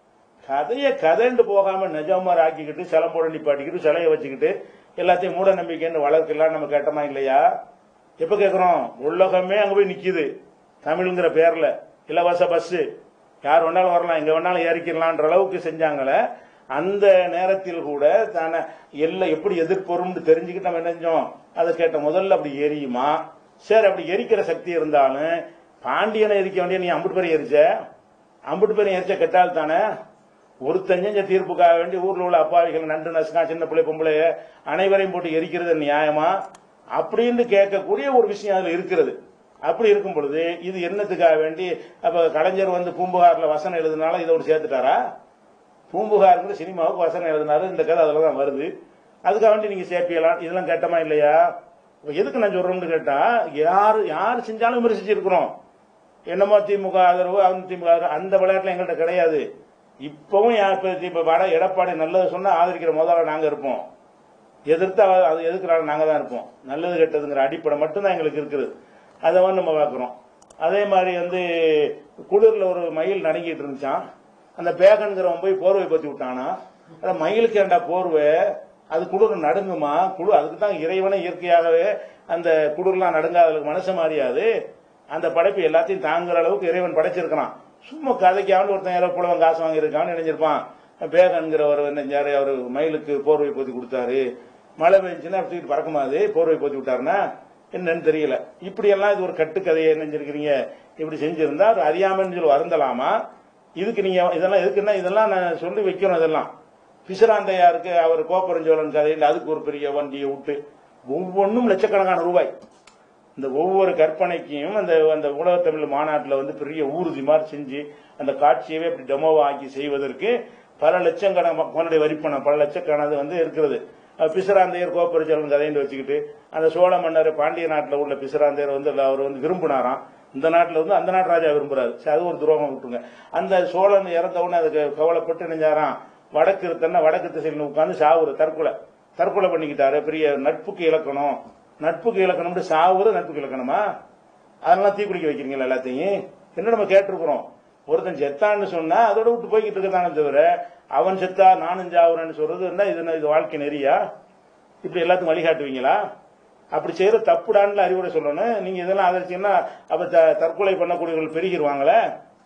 கதையை கதைன்னு போகாம நிஜமா ஆக்கிக்கிட்டு சிலம்போட நிப்பாட்டிக்கிட்டு சிலையை வச்சுக்கிட்டு எல்லாத்தையும் மூட நம்பிக்கைன்னு வளர்க்கலாம் நம்ம கேட்டோமா இல்லையா எப்ப கேக்குறோம் உலகமே அங்க போய் நிக்குது தமிழ்ங்கிற பேர்ல இலவச பஸ் யார் வேணாலும் வரலாம் எங்க வேணாலும் ஏறிக்கலான்ற அளவுக்கு செஞ்சாங்களே அந்த நேரத்தில் கூட தானே எல்லாம் எப்படி எதிர்ப்பொரும்னு தெரிஞ்சுக்கிட்டு நம்ம என்ன செஞ்சோம் அதை கேட்ட முதல்ல அப்படி எரியுமா சரி அப்படி எரிக்கிற சக்தி இருந்தாலும் பாண்டியனை எரிக்க வேண்டிய நீ அம்புட்டு பேரை எரிச்ச அம்புட்டு பேரை எரிச்ச கெட்டால் தானே ஒருத்தன் செஞ்ச தீர்ப்புக்காக வேண்டி ஊர்ல உள்ள அப்பாவிகள் நண்டு நசுக்கா சின்ன பிள்ளை பொம்பளை அனைவரையும் போட்டு எரிக்கிறது நியாயமா அப்படின்னு கேட்கக்கூடிய ஒரு விஷயம் அதுல இருக்கிறது அப்படி இருக்கும் பொழுது இது என்னத்துக்காக வேண்டி அப்ப கலைஞர் வந்து பூம்புகார்ல வசனம் எழுதுனால இதோடு சேர்த்துட்டாரா பூம்புகாருங்கிற சினிமாவுக்கு வசனம் எழுதினாரு இந்த கதை அதுல தான் வருது அதுக்காக வேண்டி நீங்க சேர்ப்பியலாம் இதெல்லாம் கேட்டமா இல்லையா இப்ப எதுக்கு நான் சொல்றோம்னு கேட்டா யாரு யார் செஞ்சாலும் விமர்சிச்சிருக்கிறோம் என்னமோ திமுக ஆதரவு அந்த திமுக ஆதரவு அந்த விளையாட்டுல எங்கள்கிட்ட கிடையாது இப்பவும் யா- இப்ப இப்ப வட எடப்பாடி நல்லது சொன்னா ஆதரிக்கிற முதல்ல நாங்க இருப்போம் எதிர்த்து அவ- அது எதிர்க்கிறாங்க நாங்க தான் இருப்போம் நல்லது கெட்டதுங்கிற அடிப்படை மட்டும்தான் எங்களுக்கு இருக்குது அதை வந்து நம்ம பார்க்குறோம் அதே மாதிரி வந்து குளிர்ல ஒரு மயில் நடுங்கிட்டு இருந்துச்சான் அந்த பேகன்கிறவன் போய் போர்வை பத்தி விட்டானா அந்த மயிலுக்கு ஏண்டா போர்வை அது குளிர் நடுங்குமா குளிர் அதுக்கு தான் இறைவனை இயற்கையாகவே அந்த குளிர்லாம் நடுங்காததுக்கு மனசு மாறியாது அந்த படைப்பு எல்லாத்தையும் தாங்குற அளவுக்கு இறைவன் படைச்சிருக்கிறான் சும்மா கதைக்காண்டு ஒருத்தன் யாரோ புலவன் காசு வாங்கியிருக்கான்னு நினைச்சிருப்பான் பேகன்கிறவர் என்ன அவர் மயிலுக்கு போர்வை போத்தி கொடுத்தாரு மழை பெஞ்சுன்னா அப்படி தூக்கிட்டு பறக்குமா அது போர்வை போத்தி விட்டாருன்னா என்னன்னு தெரியல இப்படி எல்லாம் இது ஒரு கட்டுக்கதையை நினைச்சிருக்கிறீங்க இப்படி செஞ்சிருந்தா அது அறியாமன்னு சொல்லி வருந்தலாமா இதுக்கு நீங்க இதெல்லாம் எதுக்குன்னா இதெல்லாம் நான் சொல்லி வைக்கிறோம் இதெல்லாம் பிசிராந்தையாருக்கு அவர் கோப்பரஞ்சோழன் கதையில் அதுக்கு ஒரு பெரிய வண்டியை விட்டு ஒவ்வொன்றும் லட்சக்கணக்கான ரூபாய் இந்த ஒவ்வொரு கற்பனைக்கும் அந்த அந்த உலகத்தமிழ் மாநாட்டில் வந்து பெரிய ஊர்தி மாதிரி செஞ்சு அந்த காட்சியவே அப்படி டெமோவா ஆக்கி செய்வதற்கு பல லட்சக்கணக்கான வரிப்பணம் பல லட்சக்கணது வந்து இருக்கிறது அஹ் பிசிராந்தையர் கோப்பரிச்சலன் கதைன்னு வச்சுக்கிட்டு அந்த சோழ மன்னர் பாண்டிய நாட்டில் உள்ள பிசிராந்தையர் வந்து அவர் வந்து விரும்பினாராம் இந்த நாட்டில் வந்து அந்த நாட்டு ராஜா விரும்புறாரு சரி அது ஒரு துரோகம் விட்டுருங்க அந்த சோழன் இறந்த உடனே அதுக்கு கவலைப்பட்டு நெஞ்சாராம் வடக்கு தன்னை வடக்கு திசையில் உட்கார்ந்து சாவுற தற்கொலை தற்கொலை பண்ணிக்கிட்டாரு பெரிய நட்புக்கு இலக்கணம் நட்புக்கு இலக்கணம்னு சாவுற நட்புக்கு இலக்கணமா அதெல்லாம் தீக்குடிக்க வைக்கிறீங்களா எல்லாத்தையும் என்ன நம்ம கேட்டிருக்கிறோம் ஒருத்தன் செத்தான்னு சொன்னா அதோட விட்டு போய்கிட்டு இருக்கதானே தவிர அவன் செத்தா நானும் சாவுறேன்னு சொல்றது என்ன இது என்ன இது வாழ்க்கை நெறியா இப்படி எல்லாத்துக்கும் வழிகாட்டுவீங்களா அப்படி செய்யற தப்புடான்னு அறிவுரை சொல்லணும் நீங்க இதெல்லாம் ஆதரிச்சீங்கன்னா அப்ப த- தற்கொலை பண்ணக்கூடியவர்கள் பெருகிடுவாங்களே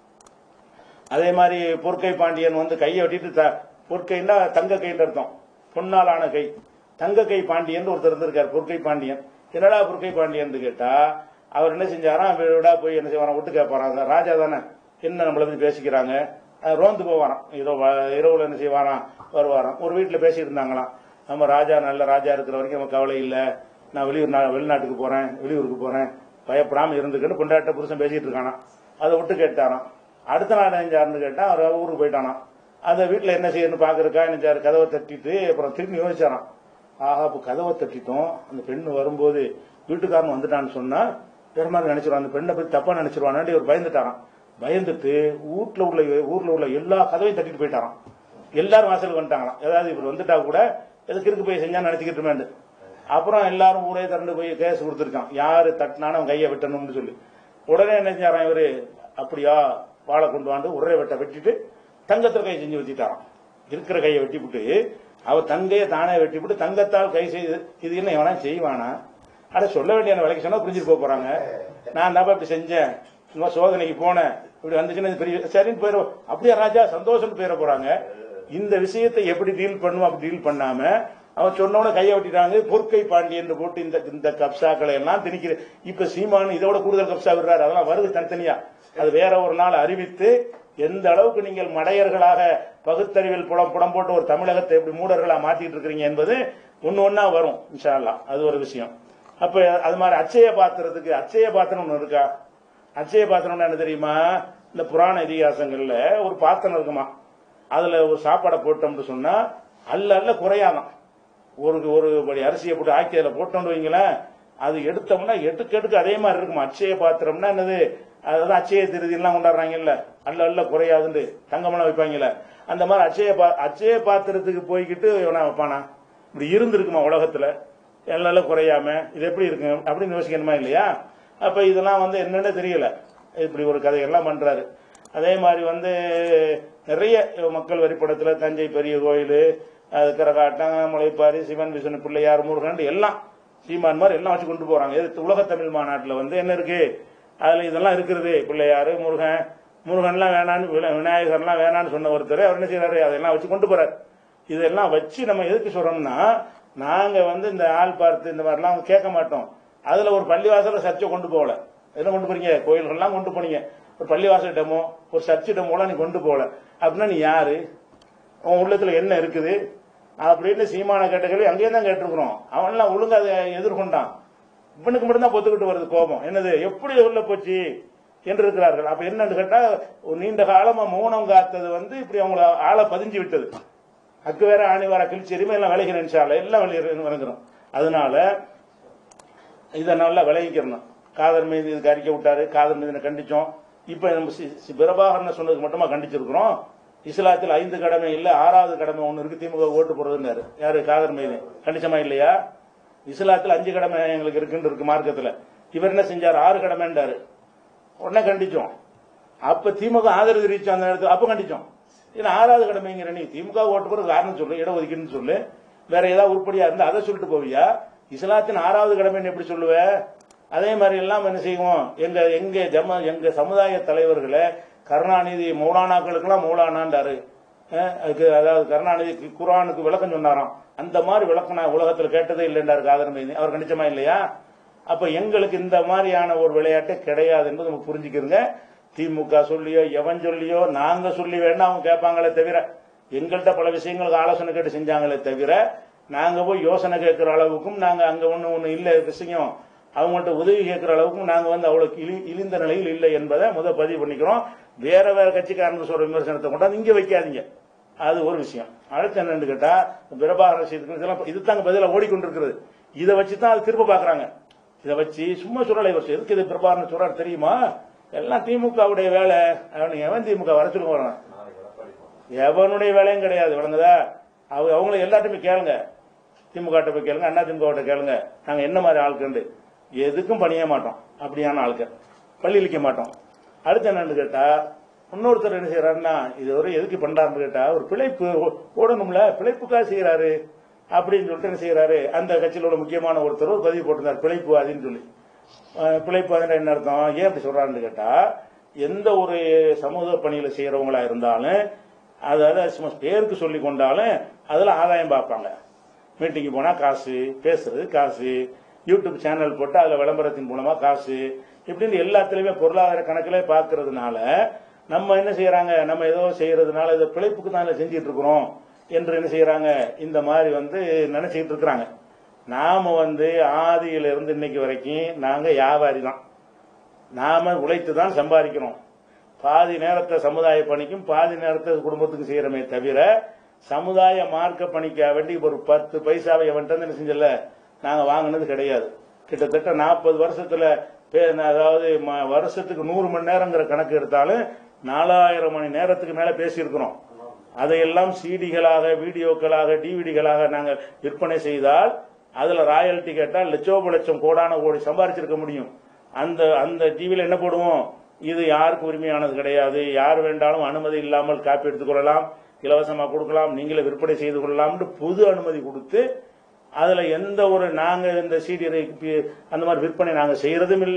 அதே மாதிரி பொற்கை பாண்டியன் வந்து கையை வெட்டிட்டு த- பொற்கைன்னா தங்க கைன்னு அர்த்தம் பொன்னாலான கை தங்க கை பாண்டியன் ஒருத்தர் இருந்திருக்காரு பொற்கை பாண்டியன் என்னடா பொற்கை பாண்டியன் கேட்டா அவர் என்ன செஞ்சாராம் விடா போய் என்ன செய்வாராம் விட்டு கேட்பாராம் ராஜா தானே என்ன நம்மள பத்தி பேசிக்கிறாங்க அஹ் ரோந்து போவாராம் இதோ வ- இரவுல என்ன செய்வாராம் வருவாராம் ஒரு வீட்டுல பேசிட்டு இருந்தாங்களாம் நம்ம ராஜா நல்ல ராஜா இருக்கிற வரைக்கும் நமக்கு கவலை இல்ல நான் வெளியூர் நா- வெளிநாட்டுக்கு போறேன் வெளியூருக்கு போறேன் பயப்படாம இருந்துக்கிட்டு கொண்டாட்ட புருஷன் பேசிட்டு இருக்கானா அதை விட்டு கேட்டாராம் அடுத்த நாள் நினைஞ்சாருன்னு கேட்டா அவர் ஊருக்கு போயிட்டானாம் அந்த வீட்டுல என்ன செய்யணும்னு பாக்குறக்கா நினைச்சாரு கதவை தட்டிட்டு அப்புறம் திரும்பி யோசிச்சாராம் ஆஹா இப்ப கதவை தட்டிட்டோம் அந்த பெண்ணு வரும்போது வீட்டுக்காரன் வந்துட்டான்னு சொன்னா வேற மாதிரி நினைச்சிருவான் அந்த பெண்ணை பத்தி தப்பா நினைச்சிருவானாண்டி அவர் பயந்துட்டாராம் பயந்துட்டு வீட்டுல உள்ள ஊர்ல உள்ள எல்லா கதவையும் தட்டிட்டு போயிட்டாராம் எல்லாரும் வாசலுக்கு வந்துட்டாங்களாம் ஏதாவது இவர் வந்துட்டா கூட எதுக்கு இருக்கு போய் செஞ்சா நினைச்சுக்கிட்டு இருமேண்டு. அப்புறம் எல்லாரும் ஊரே திரண்டு போய் கேஸ் கொடுத்துருக்கான் யாரு தட்டினாலும் அவன் கையை வெட்டணும்னு சொல்லி உடனே என்ன செஞ்சாராம் இவரு அப்படியா வாழை கொண்டு வாண்டு உரரை வெட்ட வெட்டிட்டு தங்கத்துல கை செஞ்சு வச்சுட்டாராம் இருக்கிற கையை வெட்டிவிட்டு அவ தங்கையை தானே வெட்டிவிட்டு தங்கத்தால் கை செய்து இது என்ன எவனா செய்வானா அட சொல்ல வேண்டிய வேலைக்கு சொன்னா புரிஞ்சுட்டு போக போறாங்க நான் தான் இப்படி செஞ்சேன் சும்மா சோதனைக்கு போனேன் இப்படி வந்துச்சுன்னா இது பெரிய சரின்னு போயிடும் அப்படியே ராஜா சந்தோஷம் போயிட போறாங்க இந்த விஷயத்தை எப்படி டீல் பண்ணுவோம் அப்படி டீல் பண்ணாம அவன் சொன்னோட கையை வெட்டிட்டாங்க பொற்கை பாண்டியன் போட்டு இந்த இந்த கப்சாக்களை எல்லாம் திணிக்கிற இப்ப சீமான் இதோட கூடுதல் கப்சா விடுறாரு அதெல்லாம் வருது தனித்தனியா அது வேற ஒரு நாள் அறிவித்து எந்த அளவுக்கு நீங்கள் மடையர்களாக பகுத்தறிவில் புடம் புடம் போட்டு ஒரு தமிழகத்தை எப்படி மூடர்களா மாத்திட்டு இருக்கிறீங்க என்பது ஒன்னு ஒன்னா வரும் இன்ஷா அல்லாஹ் அது ஒரு விஷயம் அப்ப அது மாதிரி அச்சய பாத்திரத்துக்கு அச்சய பாத்திரம் ஒண்ணு இருக்கா அச்சய பாத்திரம்னா என்ன தெரியுமா இந்த புராண இதிகாசங்கள்ல ஒரு பாத்திரம் இருக்குமா அதுல ஒரு சாப்பாடை போட்டோம்னு சொன்னா அல்ல அல்ல குறையாதான் ஒரு ஒரு படி அரிசியை போட்டு ஆக்கி அதில் போட்டோம்னு வைங்களேன் அது எடுத்தோம்னா எடுக்க எடுக்க அதே மாதிரி இருக்குமா அச்சய பாத்திரம்னா என்னது அதான் அச்சய திருதி எல்லாம் கொண்டாடுறாங்கல்ல அல்ல அல்ல குறையாதுன்னு தங்கமெல்லாம் வைப்பாங்கல்ல அந்த மாதிரி அச்சய பா அச்சய பாத்திரத்துக்கு போய்கிட்டு இவனா வைப்பானா இப்படி இருந்திருக்குமா உலகத்துல எல்லாம் குறையாம இது எப்படி இருக்கு அப்படின்னு யோசிக்கணுமா இல்லையா அப்ப இதெல்லாம் வந்து என்னன்னு தெரியல இப்படி ஒரு கதையெல்லாம் பண்றாரு அதே மாதிரி வந்து நிறைய மக்கள் வரிப்படத்துல தஞ்சை பெரிய கோயில் அது கரகாட்டம் முளைப்பாரி சிவன் விஷ்ணு பிள்ளையார் முருகன் எல்லாம் சீமான் மாதிரி எல்லாம் வச்சு கொண்டு போறாங்க இது உலக தமிழ் மாநாட்டில் வந்து என்ன இருக்கு அதுல இதெல்லாம் இருக்கிறது பிள்ளையாரு முருகன் முருகன்லாம் வேணான்னு வில- விநாயகர்லாம் வேணான்னு சொன்ன ஒருத்தர் அவர் என்ன செய்யறாரு அதெல்லாம் வச்சு கொண்டு போறாரு இதெல்லாம் வச்சு நம்ம எதுக்கு சொல்றோம்னா நாங்க வந்து இந்த ஆள் பார்த்து இந்த மாதிரிலாம் கேட்க மாட்டோம் அதுல ஒரு பள்ளிவாசல சர்ச்சை கொண்டு போகல என்ன கொண்டு போறீங்க கோயில்கள்லாம் கொண்டு போனீங்க ஒரு பள்ளிவாசல் டெமோ ஒரு சர்ச்சு டெமோலாம் நீ கொண்டு போகல அப்படின்னா நீ யாரு உன் உள்ளத்துல என்ன இருக்குது அப்படின்னு சீமான கேட்ட கேள்வி அங்கேயே தான் கேட்டிருக்கிறோம் அவன்லாம் ஒழுங்கா அதை எதிர்கொண்டான் இவனுக்கு மட்டும்தான் பொத்துக்கிட்டு வருது கோபம் என்னது எப்படி உள்ள போச்சு என்று இருக்கிறார்கள் அப்ப என்னன்னு கேட்டா ஒரு நீண்ட காலமா மௌனம் காத்தது வந்து இப்படி அவங்கள ஆளை பதிஞ்சு விட்டது அக்கு வேற ஆணி வர கிழிச்சி எரிமை எல்லாம் விளைகிற நினைச்சால எல்லாம் வெளியே விளங்குறோம் அதனால இதை நல்லா விளைவிக்கிறணும் காதல் மீது இதுக்கு அறிக்கை விட்டாரு காதல் மீது கண்டிச்சோம் இப்ப நம்ம சி- சி- பிரபாகரன் சொன்னதுக்கு மட்டுமா கண்டிச்சிருக்கிறோம் இஸ்லாத்தில் ஐந்து கடமை இல்ல ஆறாவது கடமை ஒண்ணு இருக்கு திமுக ஓட்டு போடுறதுன்னாரு யாரு காதல் மீது கண்டிச்சமா இல்லையா இஸ்லாத்தில் அஞ்சு கடமை எங்களுக்கு இருக்குன்னு இருக்கு மார்க்கத்துல இவர் என்ன செஞ்சார் ஆறு கடமைன்றாரு உடனே கண்டிச்சோம் அப்ப திமுக ஆதரவு தெரிவிச்சோம் அந்த நேரத்தில் அப்ப கண்டிச்சோம் இது ஆறாவது கடமைங்கிற நீ திமுக ஓட்டு போற காரணம் சொல்லு இட ஒதுக்கீடுன்னு சொல்லு வேற ஏதாவது உருப்படியா இருந்தா அதை சொல்லிட்டு போவியா இஸ்லாத்தின் ஆறாவது கடமைன்னு எப்படி சொல்லுவ அதே மாதிரி எல்லாம் என்ன செய்வோம் எங்க எங்க ஜம எங்க சமுதாய தலைவர்களை கருணாநிதி மௌலானாக்களுக்கெல்லாம் மௌலானான்டாரு அஹ் அதுக்கு அதாவது கருணாநிதி குரானுக்கு விளக்கம் சொன்னாராம் அந்த மாதிரி விளக்கம் நான் உலகத்துல கேட்டதே இல்லைன்றாரு காதல் மீது அவர் கணிச்சமா இல்லையா அப்ப எங்களுக்கு இந்த மாதிரியான ஒரு விளையாட்டே கிடையாது என்பது நம்ம புரிஞ்சுக்கிறோங்க திமுக சொல்லியோ எவன் சொல்லியோ நாங்க சொல்லி வேணா அவங்க கேட்பாங்களே தவிர எங்கள்கிட்ட பல விஷயங்களுக்கு ஆலோசனை கேட்டு செஞ்சாங்களே தவிர நாங்க போய் யோசனை கேட்கிற அளவுக்கும் நாங்க அங்க ஒண்ணு ஒண்ணு இல்ல விஷயம் அவங்கள்ட்ட உதவி கேட்கிற அளவுக்கும் நாங்க வந்து அவ்வளவு இழி- இழிந்த நிலையில் இல்லை என்பதை முத பதிவு பண்ணிக்கிறோம் வேற வேற கட்சிக்காரங்க சொல்ற விமர்சனத்தை கொண்டாந்து இங்க வைக்காதீங்க அது ஒரு விஷயம் அடுத்து என்னன்னு கேட்டா பிரபாகர விஷயத்துக்கு இதெல்லாம் இதுதாங்க பதிலா ஓடிக்கொண்டிருக்கிறது இதை வச்சு தான் அது திரும்ப பாக்குறாங்க இதை வச்சு சும்மா சொல்லலை இவர் எதுக்கு இது பிரபாகரன் சொல்றாரு தெரியுமா எல்லாம் திமுகவுடைய வேலை அவனுக்கு எவன் திமுக வர சொல்லுங்க வரான் எவனுடைய வேலையும் கிடையாது விளங்குதா அவங்க அவங்கள எல்லாத்தையுமே கேளுங்க திமுக ட்ட போய் கேளுங்க அண்ணா திமுக கேளுங்க நாங்க என்ன மாதிரி ஆட்கள் எதுக்கும் பணிய மாட்டோம் அப்படியான ஆட்கள் பள்ளி இழிக்க மாட்டோம் அடுத்து என்னன்னு கேட்டா இன்னொருத்தர் என்ன செய்யறாருன்னா இது ஒரு எதுக்கு பண்றாருன்னு கேட்டா ஒரு பிழைப்பு ஓ- ஓடணும்ல பிழைப்புக்காக செய்யறாரு அப்படின்னு சொல்லிட்டு என்ன செய்யறாரு அந்த கட்சியில உள்ள முக்கியமான ஒருத்தர் ஒரு பதிவு போட்டிருந்தார் பிழைப்பு அதுன்னு சொல்லி அஹ் பிழைப்பு அதுன்னா என்ன அர்த்தம் ஏன் அப்படி சொல்றாருன்னு கேட்டா எந்த ஒரு சமூக பணியில செய்யறவங்களா இருந்தாலும் அதாவது சும்மா பேருக்கு சொல்லி கொண்டாலும் அதுல ஆதாயம் பார்ப்பாங்க மீட்டிங்கு போனா காசு பேசுறது காசு யூடியூப் சேனல் போட்டு அதுல விளம்பரத்தின் மூலமா காசு இப்படின்னு எல்லாத்துலயுமே பொருளாதார கணக்கிலே பார்க்கறதுனால நம்ம என்ன செய்யறாங்க நம்ம ஏதோ செய்யறதுனால இதை பிழைப்புக்கு தான் இதை செஞ்சிட்டு இருக்கிறோம் என்று என்ன செய்யறாங்க இந்த மாதிரி வந்து நினைச்சிட்டு இருக்கிறாங்க நாம வந்து ஆதியில இருந்து இன்னைக்கு வரைக்கும் நாங்க வியாபாரி தான் நாம உழைத்து தான் சம்பாதிக்கிறோம் பாதி நேரத்தை சமுதாய பணிக்கும் பாதி நேரத்தை குடும்பத்துக்கு செய்யறமே தவிர சமுதாய மார்க்க பணிக்காக வேண்டி ஒரு பத்து பைசாவை எவன்ட்டு வந்து என்ன செஞ்சல நாங்க வாங்கினது கிடையாது கிட்டத்தட்ட நாற்பது வருஷத்துல பே- அதாவது ம- வருஷத்துக்கு நூறு மணி நேரங்கிற கணக்கு எடுத்தாலும் நாலாயிரம் மணி நேரத்துக்கு மேல பேசியிருக்கிறோம் அதையெல்லாம் சிடிகளாக வீடியோக்களாக டிவிடிகளாக நாங்கள் விற்பனை செய்தால் அதுல ராயல்டி கேட்டால் லட்சோப லட்சம் கோடான கோடி சம்பாரிச்சிருக்க முடியும் அந்த அந்த டிவியில என்ன போடுவோம் இது யாருக்கு உரிமையானது கிடையாது யார் வேண்டாலும் அனுமதி இல்லாமல் காப்பி எடுத்துக்கொள்ளலாம் இலவசமா கொடுக்கலாம் நீங்களே விற்பனை செய்து கொள்ளலாம்னு பொது அனுமதி கொடுத்து அதுல எந்த ஒரு நாங்க இந்த சிடி அந்த மாதிரி விற்பனை நாங்க செய்யறதும் இல்ல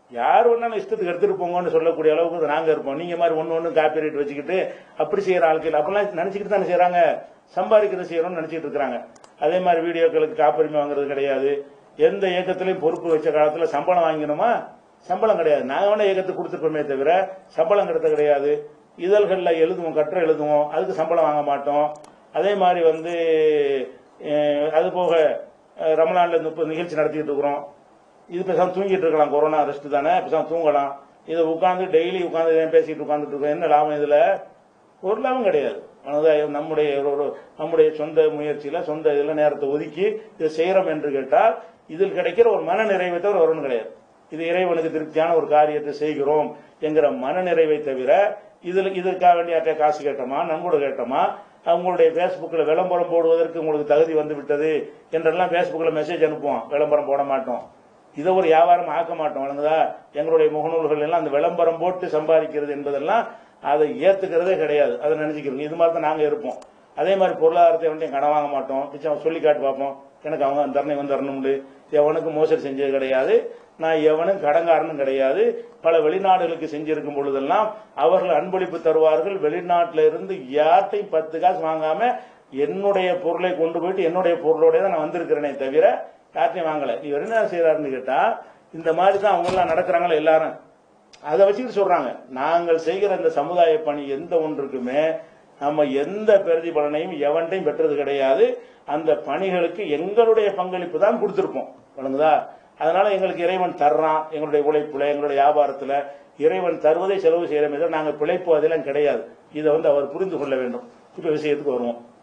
யார் வேணாலும் இஷ்டத்துக்கு எடுத்துட்டு போங்கன்னு சொல்லக்கூடிய அளவுக்கு நாங்க இருப்போம் நீங்க மாதிரி ஒன்னு ஒன்னு காப்பி ரைட் வச்சுக்கிட்டு அப்படி செய்யற ஆட்கள் அப்பெல்லாம் நினைச்சுக்கிட்டு தானே செய்யறாங்க சம்பாதிக்கிறது செய்யறோம்னு நினைச்சிட்டு இருக்காங்க அதே மாதிரி வீடியோக்களுக்கு காப்புரிமை வாங்குறது கிடையாது எந்த இயக்கத்திலையும் பொறுப்பு வச்ச காலத்துல சம்பளம் வாங்கினோமா சம்பளம் கிடையாது நாங்க வேணா இயக்கத்துக்கு கொடுத்துருப்போமே தவிர சம்பளம் கிடைத்த கிடையாது இதழ்கள்ல எழுதுவோம் கட்டுரை எழுதுவோம் அதுக்கு சம்பளம் வாங்க மாட்டோம் அதே மாதிரி வந்து அஹ், அது போக அஹ், ரமலான்ல முப்பது நிகழ்ச்சி நடத்திட்டு இருக்கிறோம் இது பேசாம தூங்கிட்டு இருக்கலாம் கொரோனா ரெஸ்ட் தானே பேசாம தூங்கலாம் இதை உட்காந்து டெய்லி உட்காந்து பேசிட்டு உட்காந்துட்டு இருக்கோம் என்ன லாபம் இதுல ஒரு லாபம் கிடையாது அதாவது நம்முடைய ஒரு- ஒரு நம்முடைய சொந்த முயற்சியில சொந்த இதுல நேரத்தை ஒதுக்கி இதை செய்யறோம் என்று கேட்டால் இதில் கிடைக்கிற ஒரு மன நிறைவை தவிர வரணும் கிடையாது இது இறைவனுக்கு திருப்தியான ஒரு காரியத்தை செய்கிறோம் என்கிற மன நிறைவை தவிர இதுல இதற்காக வேண்டிய யார்கிட்டயா காசு கேட்டோமா நன்கொடை கேட்டோமா உங்களுடைய பேஸ்புக்கில் விளம்பரம் போடுவதற்கு உங்களுக்கு தகுதி வந்து விட்டது என்றெல்லாம் பேஸ்புக்கில் மெசேஜ் அனுப்புவோம் விளம்பரம் போட மாட்டோம் இதை ஒரு வியாபாரம் ஆக்க மாட்டோம் வழங்குதா எங்களுடைய முகநூல்கள் எல்லாம் அந்த விளம்பரம் போட்டு சம்பாதிக்கிறது என்பதெல்லாம் அதை ஏத்துக்கிறதே கிடையாது அதை நினைச்சுக்கிறோம் இது மாதிரி தான் நாங்க இருப்போம் அதே மாதிரி பொருளாதாரத்தை வந்து கடன் வாங்க மாட்டோம் நிச்சயம் சொல்லி காட்டு பார்ப்போம் எனக்கு அவங்க அந்த தரணை வந்து தரணும்னு எவனுக்கும் மோசடி செஞ்சது கிடையாது நான் எவனும் கடங்காரனும் கிடையாது பல வெளிநாடுகளுக்கு செஞ்சிருக்கும் பொழுதெல்லாம் அவர்கள் அன்பளிப்பு தருவார்கள் வெளிநாட்டில இருந்து யார்ட்டையும் பத்து காசு வாங்காம என்னுடைய பொருளை கொண்டு போயிட்டு என்னுடைய பொருளோட தான் நான் வந்திருக்கிறேனே தவிர யார்ட்டையும் வாங்கல இவர் என்ன செய்யறாருன்னு கேட்டா இந்த மாதிரி தான் அவங்க எல்லாம் நடக்கிறாங்களா எல்லாரும் அதை வச்சுக்கிட்டு சொல்றாங்க நாங்கள் செய்கிற இந்த சமுதாய பணி எந்த ஒன்றுக்குமே நம்ம எந்த பிரதிபலனையும் எவன்டையும் பெற்றது கிடையாது அந்த பணிகளுக்கு எங்களுடைய பங்களிப்பு தான் கொடுத்திருப்போம் வழங்குதா அதனால எங்களுக்கு இறைவன் தர்றான் எங்களுடைய உழைப்புல எங்களுடைய வியாபாரத்துல இறைவன் தருவதை செலவு செய்யறமே தவிர நாங்கள் பிழைப்பு அதெல்லாம் கிடையாது இதை வந்து அவர் புரிந்து கொள்ள வேண்டும் இப்ப விஷயத்துக்கு வருவோம்